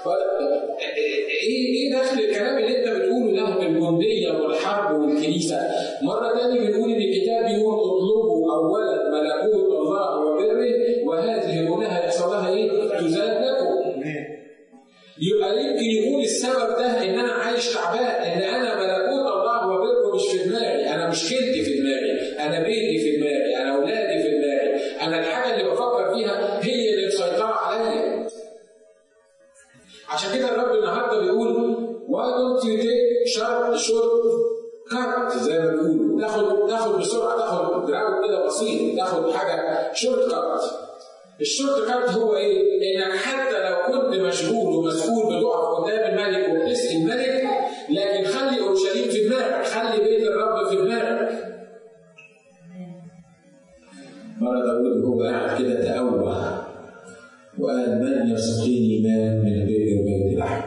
ايه ايه دخل الكلام اللي انت بتقوله ده بالجنديه والحرب والكنيسه؟ مره ثانيه بنقول ان الكتاب بيقول اطلبوا اولا ملكوت الله وبره وهذه كلها يحصل لها ايه؟ تزاد لكم. يبقى يمكن يكون السبب ده ان انا عايش تعبان ان انا ملكوت الله وبره مش في دماغي، انا مشكلتي في دماغي، انا بيتي في دماغي، انا اولادي في دماغي، انا الحاجه اللي بفكر فيها هي اللي مسيطره عليا. عشان كده الرب النهارده بيقول why don't you take short short cut زي ما بيقولوا تاخد تاخد بسرعه تاخد دراو كده بسيط تاخد حاجه شورت كات الشورت كات هو ايه؟ انك حتى لو كنت مشغول ومسؤول بتقف قدام الملك وبتسقي الملك لكن خلي اورشليم في دماغك خلي بيت الرب في دماغك مرة داود وهو قاعد كده تأوه وقال من يسقيني ماء من بئر بيت لحم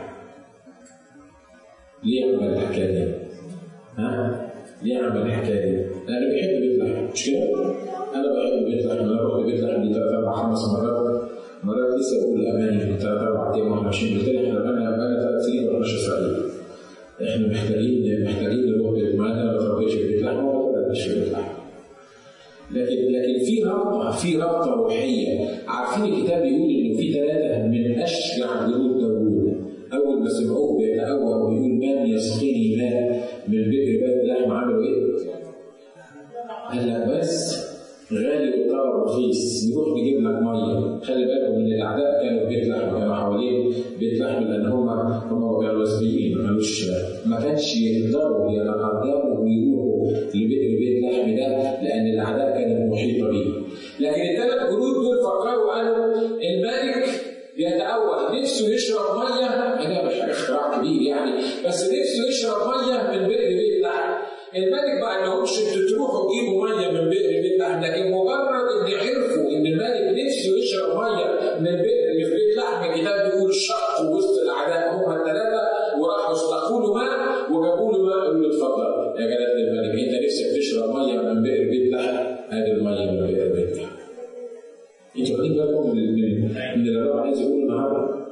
ليه عمل الحكايه دي؟ ها؟ ليه عمل الحكايه دي؟ لانه بيحب بيت لحم مش كده؟ انا بحب بيت لحم انا رحت بيت لحم دي ثلاث اربع خمس مرات مرات لسه بقول اماني من ثلاث اربع ايام واحنا ماشيين قلت لي احنا بقالنا بقالنا ثلاث سنين ما رحناش اسرائيل احنا محتاجين محتاجين نروح بيت ما انا ما اتربيتش في بيت لحم ولا اتولدتش في بيت لحم لكن لكن في رابطه في رابطه روحيه عارفين الكتاب بيقول انه في ثلاثه من اشجع جنود داوود اول ما سمعوه بيتأوه ويقول من يسقيني ماء من بئر بيت لحم عملوا ايه؟ قال لك بس غالي وطلب رخيص نروح نجيب لك ميه خلي بالكم ان الاعداء كانوا في بيت لحم كانوا حوالين بيت لحم لان هم هم كانوا مسبيين ما مش ما كانش يقدروا يتقدموا ويروحوا لبئر بيت لحم ده لان الاعداء كانت محيطه بيه لكن الثلاث جنود دول فكروا قالوا الملك بيتأول نفسه يشرب ميه هنا مش حاجه اختراع كبير يعني بس نفسه يشرب ميه من بئر بيت لحم الملك ما قالهمش انتوا تروحوا تجيبوا ميه من بئر بيت لحم لكن مجرد ان عرفوا ان الملك نفسه يشرب ميه من البئر اللي في بيت لحم الكتاب بيقول شق وسط الاعداء هم الثلاثه وراحوا استقوا له ماء وجابوا له ماء قالوا له اتفضل يا جلاله الملك انت نفسك تشرب ميه من بئر بيت لحم هذه الميه من بئر بيت لحم انتوا واخدين بالكم من من من اللي الرب عايز يقوله النهارده؟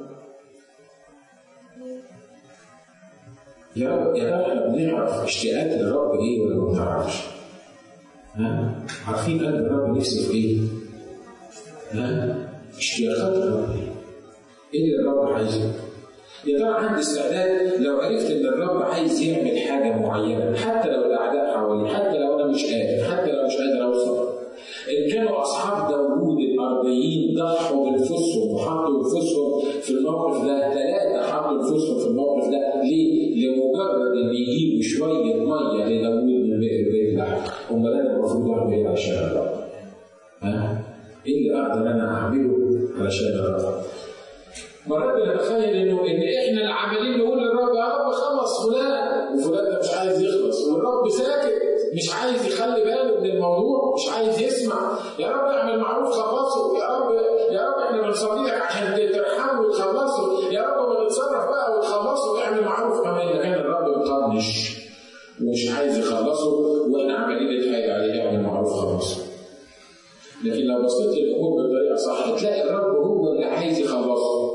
يا رب يا رب احنا بنعرف اشتياقات الرب ايه ولا ما بنعرفش؟ ها؟ عارفين قلب الرب نفسه في ايه؟ ها؟ اشتياقات الرب ايه؟ ايه اللي الرب عايزه؟ يا ترى عندي استعداد لو عرفت ان الرب عايز يعمل حاجه معينه حتى لو الاعداء حوالي حتى لو انا مش قادر حتى لو مش قادر اوصل إن كانوا أصحاب داوود الأرضيين ضحوا بأنفسهم وحطوا أنفسهم في الموقف ده ثلاثة حطوا أنفسهم في الموقف ده ليه؟ لمجرد إن يجيبوا شوية مية لداوود من بئر بيت لحم أمال أنا المفروض أعمل إيه عشان الرب؟ ها؟ إيه اللي أقدر أنا أعمله علشان الرب؟ مرات بنتخيل انه ان احنا اللي عمالين نقول للرب يا رب خلص فلان وفلان ده مش عايز يخلص والرب ساكت مش عايز يخلي باله من الموضوع مش عايز يسمع يا رب اعمل معروف خلصه يا رب يا رب احنا بنصلي لك عشان ترحمه وتخلصه يا رب ما تتصرف بقى وتخلصه واعمل معروف كمان اذا كان الرب مطنش ومش عايز يخلصه واحنا عمالين نتحايل عليه اعمل معروف خلصه لكن لو بصيت للامور بطريقه صح تلاقي الرب هو اللي عايز يخلصه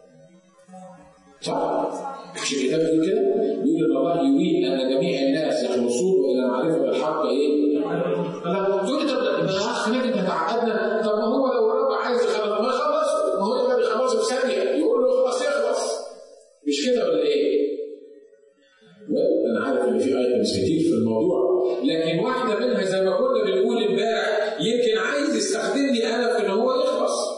صح؟ مش الكتاب بيقول كده؟ بيقول ان الله يريد ان جميع الناس يخلصون الى معرفه الحق ايه؟ لا تقول لي طب ده ده اخ نبي انت تعقدنا طب ما هو لو الرب عايز يخلص ما يخلص ما هو يقدر يخلصه في ثانيه يقول له اخلص يخلص مش كده ولا ايه؟ لا، انا عارف ان في ايتمز كتير في الموضوع لكن واحده منها زي ما كنا بنقول امبارح يمكن عايز يستخدمني انا في ان هو يخلص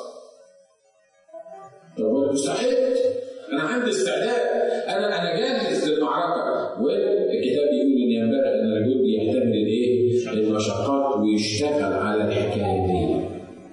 طب وانا مستعد انا عندي استعداد انا انا جاهز للمعركه والكتاب بيقول ان ينبغي ان الرجل يحتمل الايه؟ المشقات ويشتغل على الحكايه دي.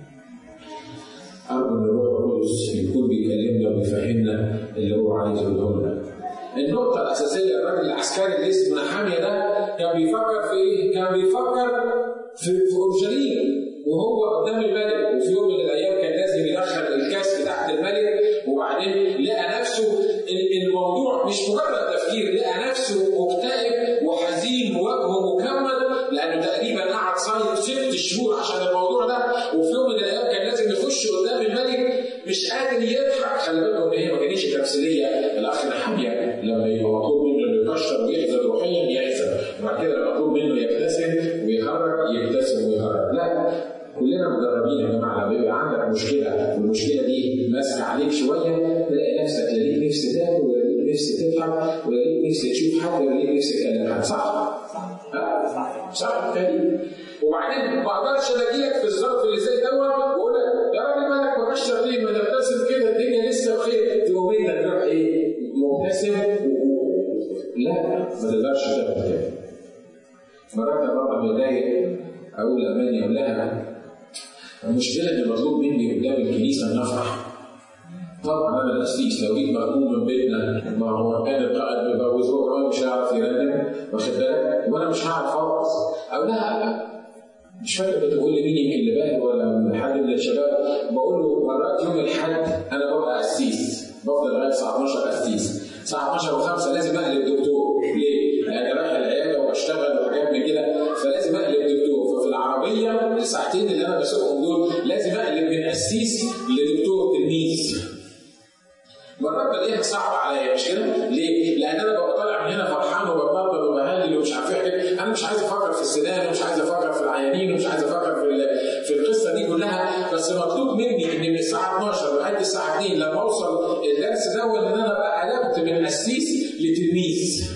ارجو ان الروح القدس يكون بيكلمنا وبيفهمنا اللي هو عايز يقوله لنا. النقطة الأساسية الراجل العسكري اللي اسمه نحامية ده كان بيفكر في إيه؟ كان بيفكر في في أورشليم وهو قدام الملك وفي يوم من الأيام كان لازم يدخل الكاس تحت الملك وبعدين لقى نفسه ال- الموضوع مش مجرد تفكير لقى نفسه مكتئب وحزين ووجهه مكمل لأنه تقريبا قعد صايم ست شهور عشان الموضوع ده وفي يوم من الأيام كان لازم يخش قدام الملك مش قادر يضحك خلي بالكم ان هي ما كانتش تمثيليه الاخ نحاميه لما يبقى مطلوب منه انه يكشر ويحزن روحيا يحزن وبعد كده لما مطلوب منه يبتسم ويخرج يبتسم ويخرج لا كلنا مجربين يا جماعه لما يبقى عندك مشكله والمشكله دي ماسكه عليك شويه تلاقي نفسك لا ليك نفس تاكل ولا ليك نفس تضحك ولا ليك نفس تشوف حد ولا ليك نفس تكلم حد صح؟ ها؟ صح تاني وبعدين ما اقدرش اجي لك في الظرف اللي زي دوت واقول لك يا راجل مالك مكشر ليه ما تبتسم كده الدنيا لسه بخير تقوم انت تروح ايه مبتسم و- و- لا ما تقدرش تعمل كده مرات بابا متضايق اقول لاماني اقول لها المشكله ان مطلوب مني قدام الكنيسه ان افرح طبعا انا الاسيس لو جيت مخدوم من بيتنا ما هو كان القائد متجوز هو كمان مش هيعرف يرنم واخد بالك وانا مش هعرف ارقص او لا مش فاكر بتقول لي مين يمكن اللي بالي ولا من حد من الشباب بقول له مرات يوم الاحد انا ببقى قسيس بفضل لغايه الساعه 12 قسيس الساعه 12 و5 لازم اقلب دكتور ليه؟ لان رايح العياده وبشتغل وحاجات من كده فلازم اقلب دكتور ففي العربيه الساعتين اللي انا بسوقهم دول لازم اقلب من قسيس لدكتور تلميذ مرات بلاقيها صعبة عليا مش كده؟ ليه؟ لأن أنا ببقى طالع من هنا فرحان وبتنطط وبهلل ومش عارف إيه حاجات. أنا مش عايز أفكر في السنان ومش عايز أفكر في العيانين ومش عايز أفكر في ال- في القصة دي كلها بس مطلوب مني إن من الساعة 12 لغاية الساعة 2 لما أوصل الدرس ده إن أنا أبقى قلبت من قسيس لتلميذ.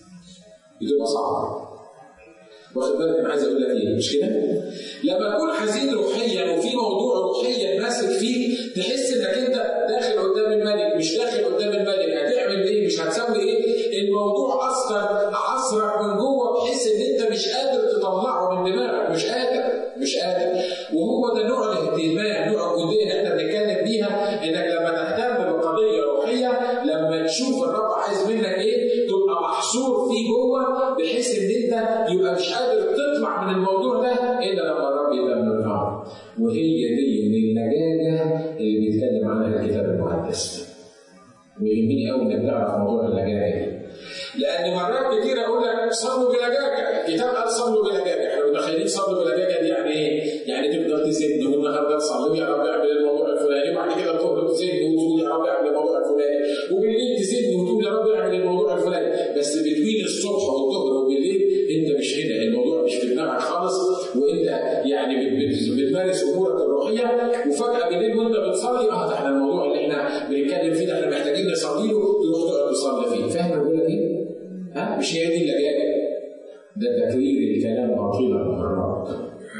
بتبقى صعبة. واخد بالك انا عايز اقول لك ايه مش كده؟ لما تكون حزين روحيا وفي موضوع روحيا ماسك فيك تحس انك انت داخل قدام الملك مش داخل قدام الملك هتعمل ايه؟ مش هتسوي ايه؟ الموضوع اصلا عصرك من جوه بحيث ان انت مش قادر تطلعه من دماغك مش قادر مش قادر وهو ده نوع الاهتمام نوع الجديه اللي احنا بنتكلم بيها انك لما تهتم بقضيه روحيه لما تشوف الرب عايز منك ايه تبقى محصور فيه جوه بحيث ان انت يبقى مش قادر تطلع من الموضوع ده الا لما الرب يبقى من النار وهي دي من اللجاجه اللي بيتكلم عنها الكتاب المقدس ويهمني قوي انك تعرف موضوع اللجاجه دي لان مرات كتير اقول لك صلوا بلجاجه الكتاب قال صلوا بلجاجه احنا متخيلين صلوا بلجاجه دي يعني ايه؟ يعني تفضل تزن والنهارده تصلي يا رب اعمل الموضوع الفلاني وبعد كده تخرج تزن وتقول يا رب اعمل الموضوع الفلاني وبالليل تزن وتقول يا رب اعمل الموضوع الفلاني بس بتوين الصبح والظهر وبالليل انت مش هنا الموضوع مش في دماغك خالص وانت يعني بت- بت- بتمارس امورك الروحيه وفجاه بالليل وانت بتصلي اه ده احنا الموضوع اللي احنا بنتكلم فيه ده احنا محتاجين نصلي له تروح تقعد تصلي فيه فاهم انا بقول لك ايه؟ ها مش هي دي اللجاجه ده تكرير الكلام باطلا مرات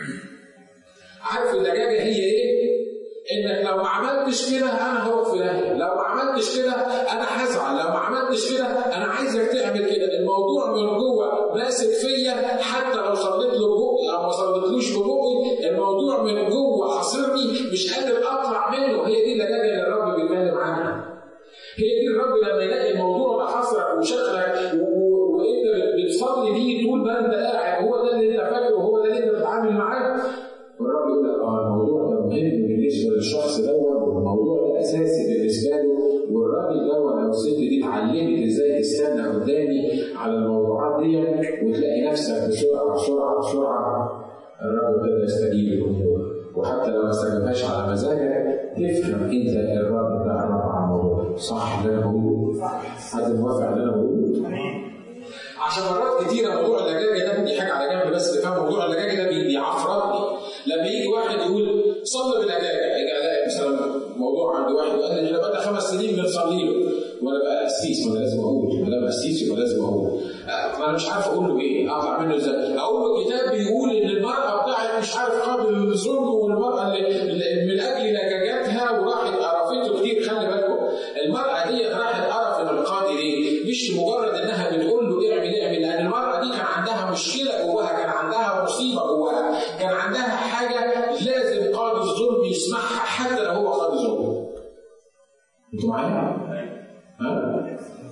عارف اللجاجه هي ايه؟ انك لو ما عملتش كده انا هروح في داهيه، لو ما عملتش كده انا هزعل، لو ما عملتش كده انا عايزك تعمل كده، الموضوع من جوه ماسك فيا حتى لو صليت له ببقي او ما صليتلوش ببقي، الموضوع من جوه حاصرني مش قادر اطلع منه، هي دي اللجاجه اللي الرب بيتكلم عنها. هي دي الرب لما يلاقي الموضوع ده حصرك وشغلك و- و- وانت بتصلي بيه طول ما انت قاعد هو ده اللي انت فاكره وهو ده اللي انت بتتعامل معاه والرب يقول لك اه الموضوع ده مهم بالنسبه للشخص دوت والموضوع ده اساسي بالنسبه له والراجل دوت او الست دي اتعلمت ازاي تستنى قدامي على الموضوعات دي وتلاقي نفسك بسرعه بسرعه بسرعه الرب ابتدى يستجيب الامور وحتى لو ما استجابهاش على مزاجك تفهم انت الرد بتاع الرب على الموضوع صح اللي انا بقوله؟ حد موافق على اللي انا بقوله؟ عشان مرات كتيره موضوع اللجاجه ده دي حاجه على جنب بس كفايه موضوع اللجاجه ده بي- بيعفرطني لما يجي واحد يقول صلي باللجاجه يجي الاقي مثلا موضوع عند واحد وقال لي احنا بقى خمس سنين بنصلي له وانا بقى قسيس وانا لازم اقول ما دام قسيس يبقى لازم اقول آه، ما انا مش عارف اقول له ايه اطلع منه ازاي اقول له الكتاب بيقول ان المراه بتاعت مش عارف قابل للظلم والمراه اللي اللي من اجل لجاجتها وراحت قرفته كتير خلي بالكم المراه دي راحت قرفت القاضي ليه؟ مش مجرد انها بتقول له اعمل اعمل لان المراه دي كان عندها مشكله جواها كان عندها مصيبه جواها كان عندها حاجه لازم قاضي الظلم يسمعها حتى لو هو قاضي ظلم انتوا معايا؟ ها؟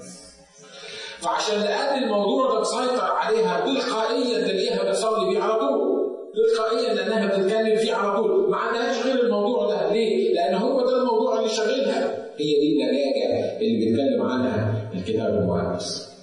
فعشان لان الموضوع ده مسيطر عليها تلقائيا تلاقيها بتصلي بيه على طول تلقائيا لانها بتتكلم فيه على طول ما عندهاش غير الموضوع ده ليه؟ لان هو ده الموضوع اللي شاغلها هي دي اللجاجه اللي بيتكلم عنها الكتاب المقدس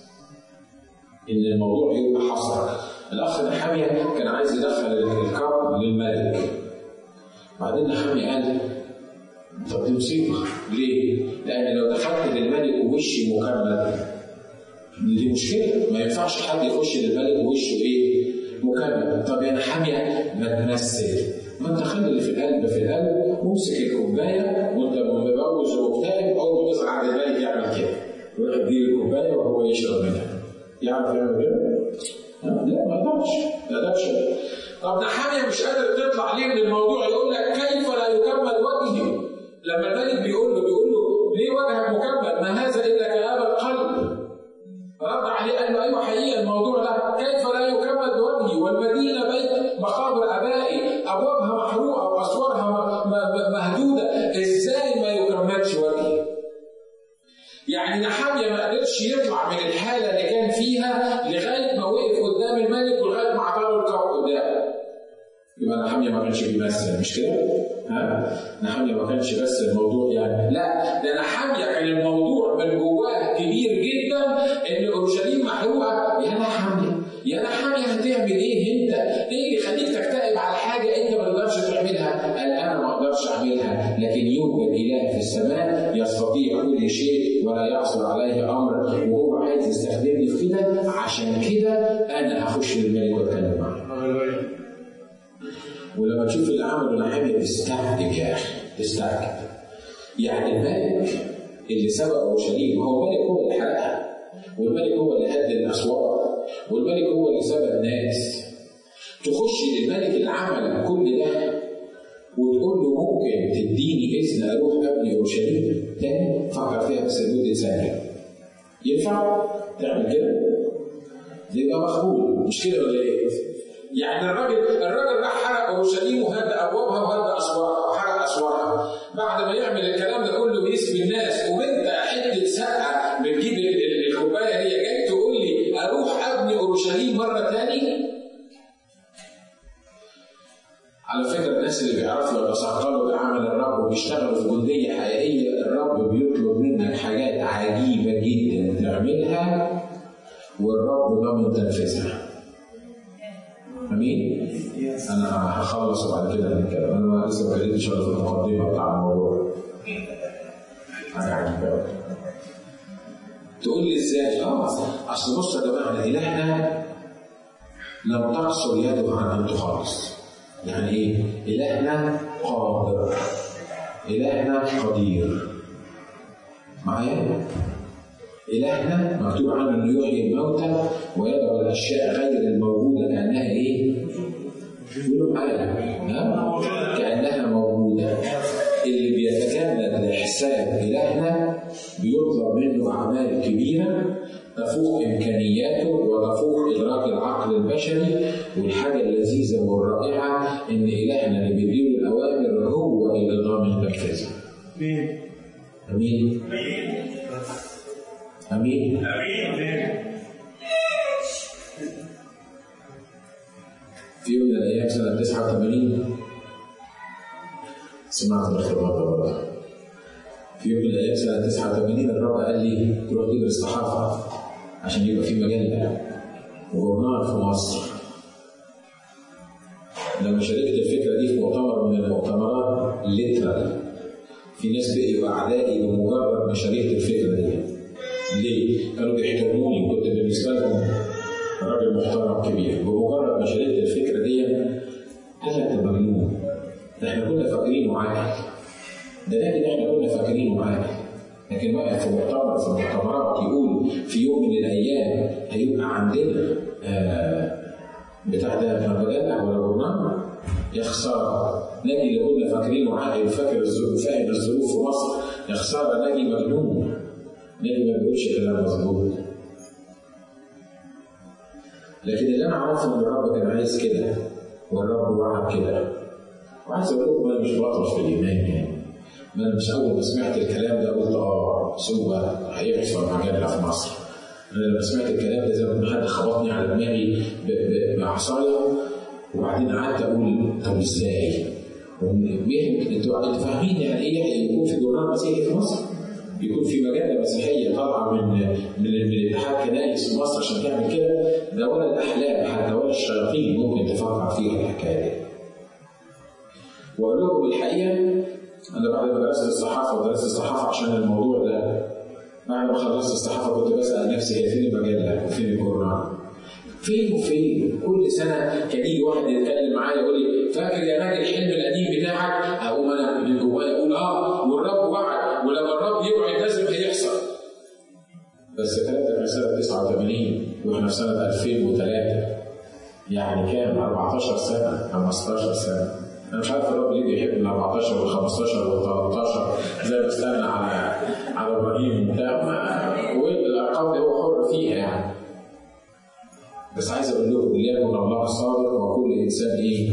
ان الموضوع يبقى حصر الاخ نحاميه كان عايز يدخل الكرم للملك بعدين نحاميه قال طب دي مصيبه ليه؟ لان لو دخلت للملك ووشي مكمل دي مشكله ما ينفعش حد يخش للملك ووشه ايه؟ مكمل طب يا نحاميه ما تمثل ما انت خلي اللي في القلب في القلب وامسك الكوبايه وانت مبوز ومكتئب اول ما تظهر عند الملك يعمل كده يروح يدير الكوبايه وهو يشرب منها يعرف يعمل كده؟ لا ما يقدرش ما يقدرش طب نحاميه مش قادر تطلع ليه من الموضوع يقول لك كيف لا يكمل وجهي لما الملك بيقول له بيقول له ليه وجهك مكمل ما هذا الا كآب القلب رد عليه قال له ايوه حقيقه الموضوع ده كيف لا يكمل بوجهي والمدينه بيت مقابر ابائي ابوابها محروقه واسوارها م- م- مهدوده ازاي ما يكملش وجهي؟ يعني نحاميه ما قدرش يطلع من الحاله اللي كان فيها لغايه ما وقف قدام الملك ولغايه ما عطاله القوم قدامه. يبقى نحاميه ما كانش بيمثل مش كده؟ ها؟ نحاميه ما كانش بس الموضوع يعني لا ده نحاميه كان الموضوع من جواه كبير جدا ان اورشليم محروقه يا نحاميه يا نحاميه هتعمل ايه انت؟ ايه اللي يخليك تكتئب على حاجه انت ما تقدرش تعملها؟ قال انا ما اقدرش اعملها لكن يوجد اله في السماء يستطيع كل شيء ولا يعصر عليه امر وهو عايز يستخدمني في كده عشان كده انا هخش للملك واتكلم معاه. هللويا ولما تشوف اللي عمله نحامية تستعجب يا اخي تستعجب يعني الملك اللي سبق اورشليم هو الملك هو اللي حرقها والملك هو اللي هد الاسوار والملك هو اللي سبق الناس تخش للملك اللي عمل كل ده وتقول له ممكن تديني اذن اروح ابني اورشليم تاني فكر فيها بس لمده ثانيه ينفع تعمل كده؟ ده يبقى مخبول مش كده ولا ايه؟ يعني الراجل الراجل راح حرق اورشليم وهد ابوابها وهد اسوارها وحرق اسوارها بعد ما يعمل الكلام ده كله باسم الناس وانت حته سقه بتجيب ال- ال- الكوبايه دي جاي تقول لي اروح ابني اورشليم مره تاني على فكره الناس اللي بيعرفوا يتثقلوا بعمل الرب وبيشتغلوا في جنديه حقيقيه الرب بيطلب منك حاجات عجيبه جدا تعملها والرب ضامن تنفيذها. امين؟ انا هخلص وبعد كده نتكلم انا لسه ما ابتديتش ولا في المقدمه بتاع الموضوع. حاجه عجيبه أوي. تقول لي ازاي؟ اه اصل بص يا جماعه الهنا لم تقصر يده عن ان تخلص. يعني ايه؟ الهنا قادر. الهنا قدير. معايا؟ إلهنا مكتوب عنه إنه يحيي الموتى ويدعو الأشياء غير الموجودة كأنها إيه؟ قولوا معايا ها؟ كأنها موجودة اللي بيتكلم لحساب إلهنا بيطلب منه أعمال كبيرة تفوق إمكانياته وتفوق إدراك العقل البشري والحاجة اللذيذة والرائعة إن إلهنا اللي بيديله الأوامر هو اللي ضامن تنفيذها. مين؟ أمين؟ أمين؟ امين في يوم من الايام سنه 89 سمعت الاختبار ده برضه في يوم من الايام سنه 89 الرب قال لي تروح تدرس صحافه عشان يبقى في مجله وجورنال في مصر لما شاركت الفكره دي في مؤتمر من المؤتمرات ليترال في ناس بقيوا اعدائي بمجرد ما شاركت الفكره دي ليه؟ كانوا بيحترموني كنت بالنسبه لهم راجل محترم كبير بمجرد ما شريت الفكره دي قال لك ده مجنون ده احنا كنا فاكرينه عاقل ده لكن احنا كنا فاكرينه عاقل لكن واقف في مؤتمر في المؤتمرات يقول في يوم من الايام هيبقى عندنا آه بتاع ده مجله ولا جورنال يا خساره ناجي اللي كنا فاكرينه عاقل وفاكر الظروف فاهم الظروف في مصر يا خساره ناجي مجنون ناجي ما بيقولش كلام مظبوط لكن اللي انا عارفه ان الرب كان عايز كده والرب وعد كده وعايز اقول لكم انا مش بطل في الايمان يعني ما انا مش اول ما سمعت الكلام ده قلت اه سوبر هيحصل مجله في مصر انا لما سمعت الكلام ده زي ما حد خبطني على دماغي بعصايه وبعدين قعدت اقول طب ازاي؟ انتوا انتوا فاهمين يعني ايه يكون في جورنال مسيحي في مصر؟ يكون في مجله مسيحيه طالعه من من من اتحاد كنائس في مصر عشان تعمل كده ده ولا الاحلام حتى ولا الشياطين ممكن تفكر فيها الحكايه دي. واقول لكم الحقيقه انا بعد ما درست الصحافه ودرست الصحافه عشان الموضوع ده بعد ما خلصت الصحافه كنت بسال نفسي هي فين المجله وفين الجورنال؟ فين وفين؟ كل سنه كان يجي واحد يتكلم معايا يقول لي فاكر يا راجل الحلم القديم بتاعك؟ اقوم انا من جوايا اقول اه والرب وعد ولما الرب يوعد لازم هيحصل. بس الكلام ده كان سنه 89 واحنا في سنه 2003 يعني كام 14 سنه 15 سنه انا مش عارف الرب ليه بيحب ال 14 وال 15 وال 13 زي ما استنى على على ابراهيم وبتاع والارقام دي هو حر فيها يعني بس عايز اقول لكم ليكن الله صادق وكل انسان ايه؟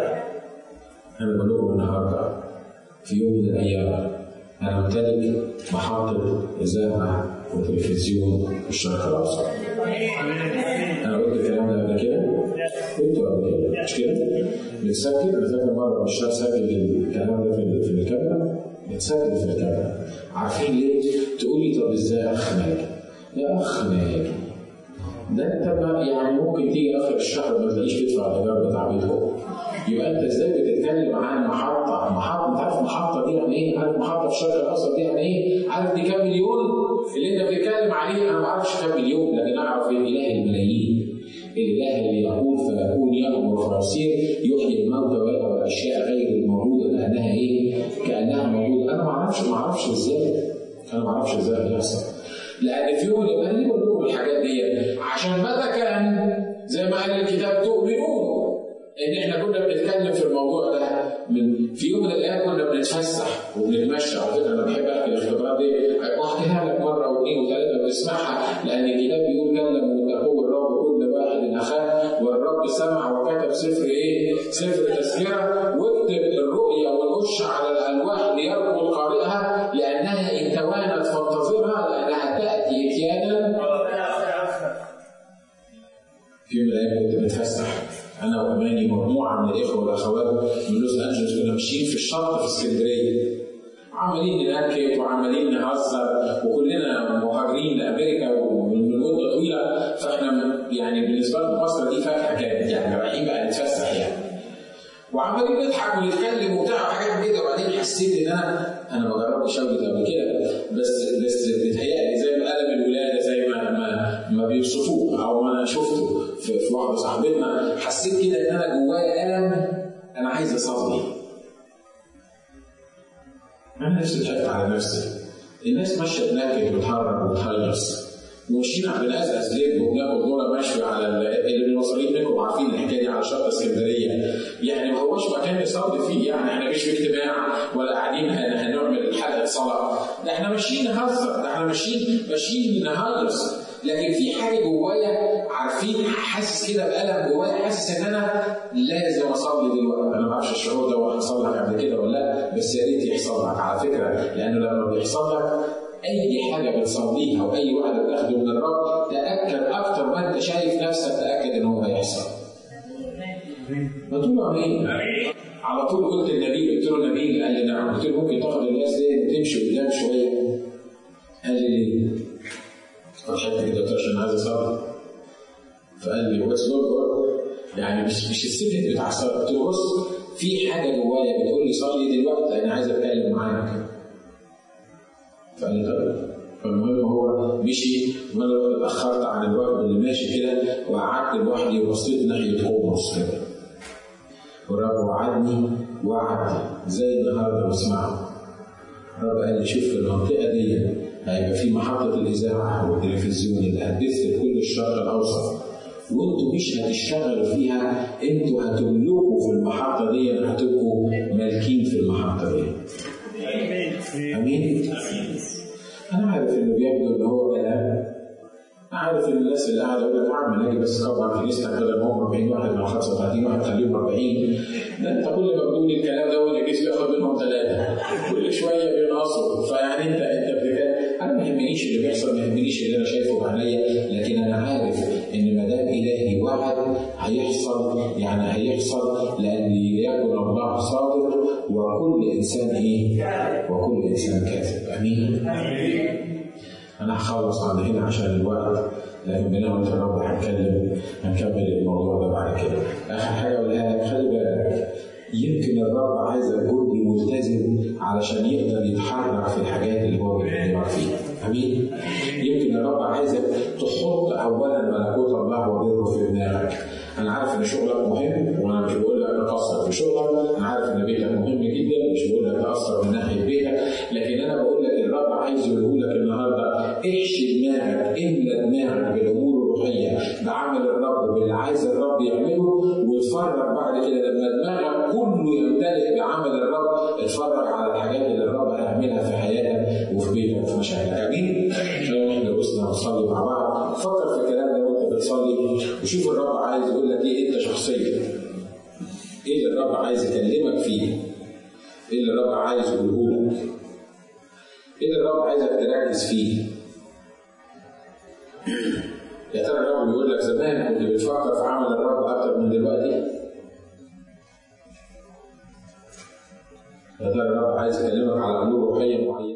انا بقول لكم النهارده في يوم من الايام انا امتلك محطه اذاعه وتلفزيون في الشرق الاوسط. انا قلت الكلام ده قبل كده؟ قلته قبل كده مش كده؟ بتسجل انا فاكر مره مش سجل الكلام ده في في الكاميرا بتسجل في الكاميرا عارفين ليه؟ تقول لي طب ازاي اخ ماجي؟ يا اخ ماجي ده انت بقى يعني ممكن تيجي اخر الشهر ما تلاقيش تدفع الايجار بتاع بيتكم يبقى انت ازاي بتتكلم عن محطه محطه انت عارف محطه دي يعني ايه؟ عارف محطه في الشرق الاوسط دي يعني ايه؟ عارف دي كام مليون؟ اللي انت بتتكلم عليه انا ما اعرفش كام مليون لكن اعرف الاله الملايين الاله اللي يقول فيكون يامر فيصير يحيي الموتى ويدعو الاشياء غير الموجوده لانها ايه؟ كانها موجوده انا ما اعرفش ما اعرفش ازاي انا ما اعرفش ازاي هيحصل لان في يوم يبقى ليه بقول لكم الحاجات دي عشان متى كان زي ما قال الكتاب تؤمنون ان احنا كنا بنتكلم في الموضوع ده من في يوم من الايام كنا بنتفسح وبنتمشى على فكره انا بحب احكي الاختبارات دي واحكيها لك مره واثنين وثلاثه وتسمعها لان الكتاب بيقول كلم وتقوى الرب كل واحد اخاه والرب سمع وكتب سفر ايه؟ سفر تذكره واكتب الرؤيا والقش على الالواح ليربط قارئها لانها ان توانت فانتظرها لانها تاتي اتيانا في يوم من الايام كنت بتفسح انا واماني مجموعه من الاخوه والاخوات من لوس انجلوس كنا ماشيين في الشط في اسكندريه عمالين ننكت وعمالين نهزر وكلنا مهاجرين لامريكا ومن مده طويله فاحنا يعني بالنسبه لنا مصر دي فاكهه كانت يعني رايحين بقى نتفسح يعني وعمالين نضحك ونتكلم وبتاع وحاجات كده وبعدين حسيت ان انا انا ما جربتش اولد قبل كده بس بس بيتهيألي زي ما قلم الولاده زي ما ما, ما بيوصفوه او ما انا شفته في, في واحده صاحبتنا حسيت كده ان انا جوايا الم انا عايز اصلي انا نفسي ضحكت على نفسي الناس ماشيه تنكد وتهرب وتهيص وماشيين بنقزقز ليه وبناخد دورة مشوي على اللي من المصريين منكم عارفين الحكايه دي على شط اسكندريه يعني ما هوش مكان نصلي فيه يعني احنا مش في اجتماع ولا قاعدين هنعمل حلقه صلاه ده احنا ماشيين نهزر ده احنا ماشيين ماشيين نهيص لكن في حاجه جوايا عارفين حاسس كده بألم جوايا حاسس ان انا لازم اصلي دلوقتي انا ما اعرفش الشعور ده حصل لك قبل كده ولا لا بس يا ريت يحصل لك على فكره لانه لما بيحصل لك اي حاجه بتصليها واي واحده بتاخده من الرب تاكد اكتر ما انت شايف نفسك تاكد ان هو هيحصل. ما تقولوا امين. على طول قلت النبي قلت له النبي قال لي نعم قلت له ممكن تاخد الناس دي وتمشي قدام شويه. قال لي ليه؟ فضحكت كده قلت عشان عايز اصلي. فقال لي واتس يعني مش مش السبب بتاع الصلاه قلت له بص في حاجه جوايا بتقول لي صلي دلوقتي انا عايز اتكلم معاك. فقال لي طيب فالمهم هو مشي وانا اتاخرت عن الوقت اللي ماشي كده وقعدت لوحدي وبصيت ناحيه قبرص كده والرب وعدني وعد زي النهارده بسمعه الرب قال لي شوف في المنطقه دي هيبقى في محطه الاذاعه والتلفزيون اللي هتبث في كل الشرق الاوسط وانتوا مش هتشتغلوا فيها انتوا هتملكوا في المحطه دي هتبقوا مالكين في المحطه دي امين انا عارف انه بيبدو ان هو كلام عارف ان الناس اللي قاعده يقول لك يا عم ناجي بس كبر كنيستك بدل ما هم 40 واحد مع 35 واحد خليهم 40 ده انت كل ما بتقول الكلام ده وانا جيت ياخد منهم ثلاثه كل شويه بينقصوا فيعني انت انت بتتكلم انا ما يهمنيش اللي بيحصل ما يهمنيش اللي انا شايفه بعينيا لكن انا عارف ان ما دام الهي وعد هيحصل يعني هيحصل لان يكن الله صادق وكل انسان ايه؟ وكل انسان كاذب امين؟ انا هخلص عند هنا عشان الوقت لكن بنعمة الرب هنتكلم هنكمل الموضوع ده بعد كده. آخر حاجة أقولها لك خلي بالك يمكن الرب عايزك جندي ملتزم علشان يقدر يتحرك في الحاجات اللي هو بيكلمك فيها. امين؟ يمكن الرب عايزك تحط اولا ملكوت الله وبره في دماغك. انا عارف ان شغلك مهم وانا مش بقول لك تقصر في شغلك، انا عارف ان بيتك مهم جدا مش بقول لك تقصر من ناحيه بيتك، لكن انا بقول لك الرب عايز يقول لك النهارده احشي دماغك املى دماغك بالامور الروحيه بعمل الرب باللي عايز الرب يعمله واتفرج بعد كده لما دماغك كله يمتلئ بعمل الرب اتفرج على الحاجات اللي الرب هيعملها في حياتك وفي بيتك وفي مشاكلك امين؟ خلينا احنا بصنا نصلي مع بعض فكر في الكلام ده وانت بتصلي وشوف الرب عايز يقول لك ايه انت شخصيا ايه اللي الرب عايز يكلمك فيه؟ ايه اللي الرب عايز يقوله لك؟ ايه اللي الرب عايزك تركز فيه؟ يا ترى الرب بيقول لك زمان كنت بتفكر في عمل الرب اكتر من دلوقتي؟ يا ترى الرب عايز يكلمك على امور روحيه معينه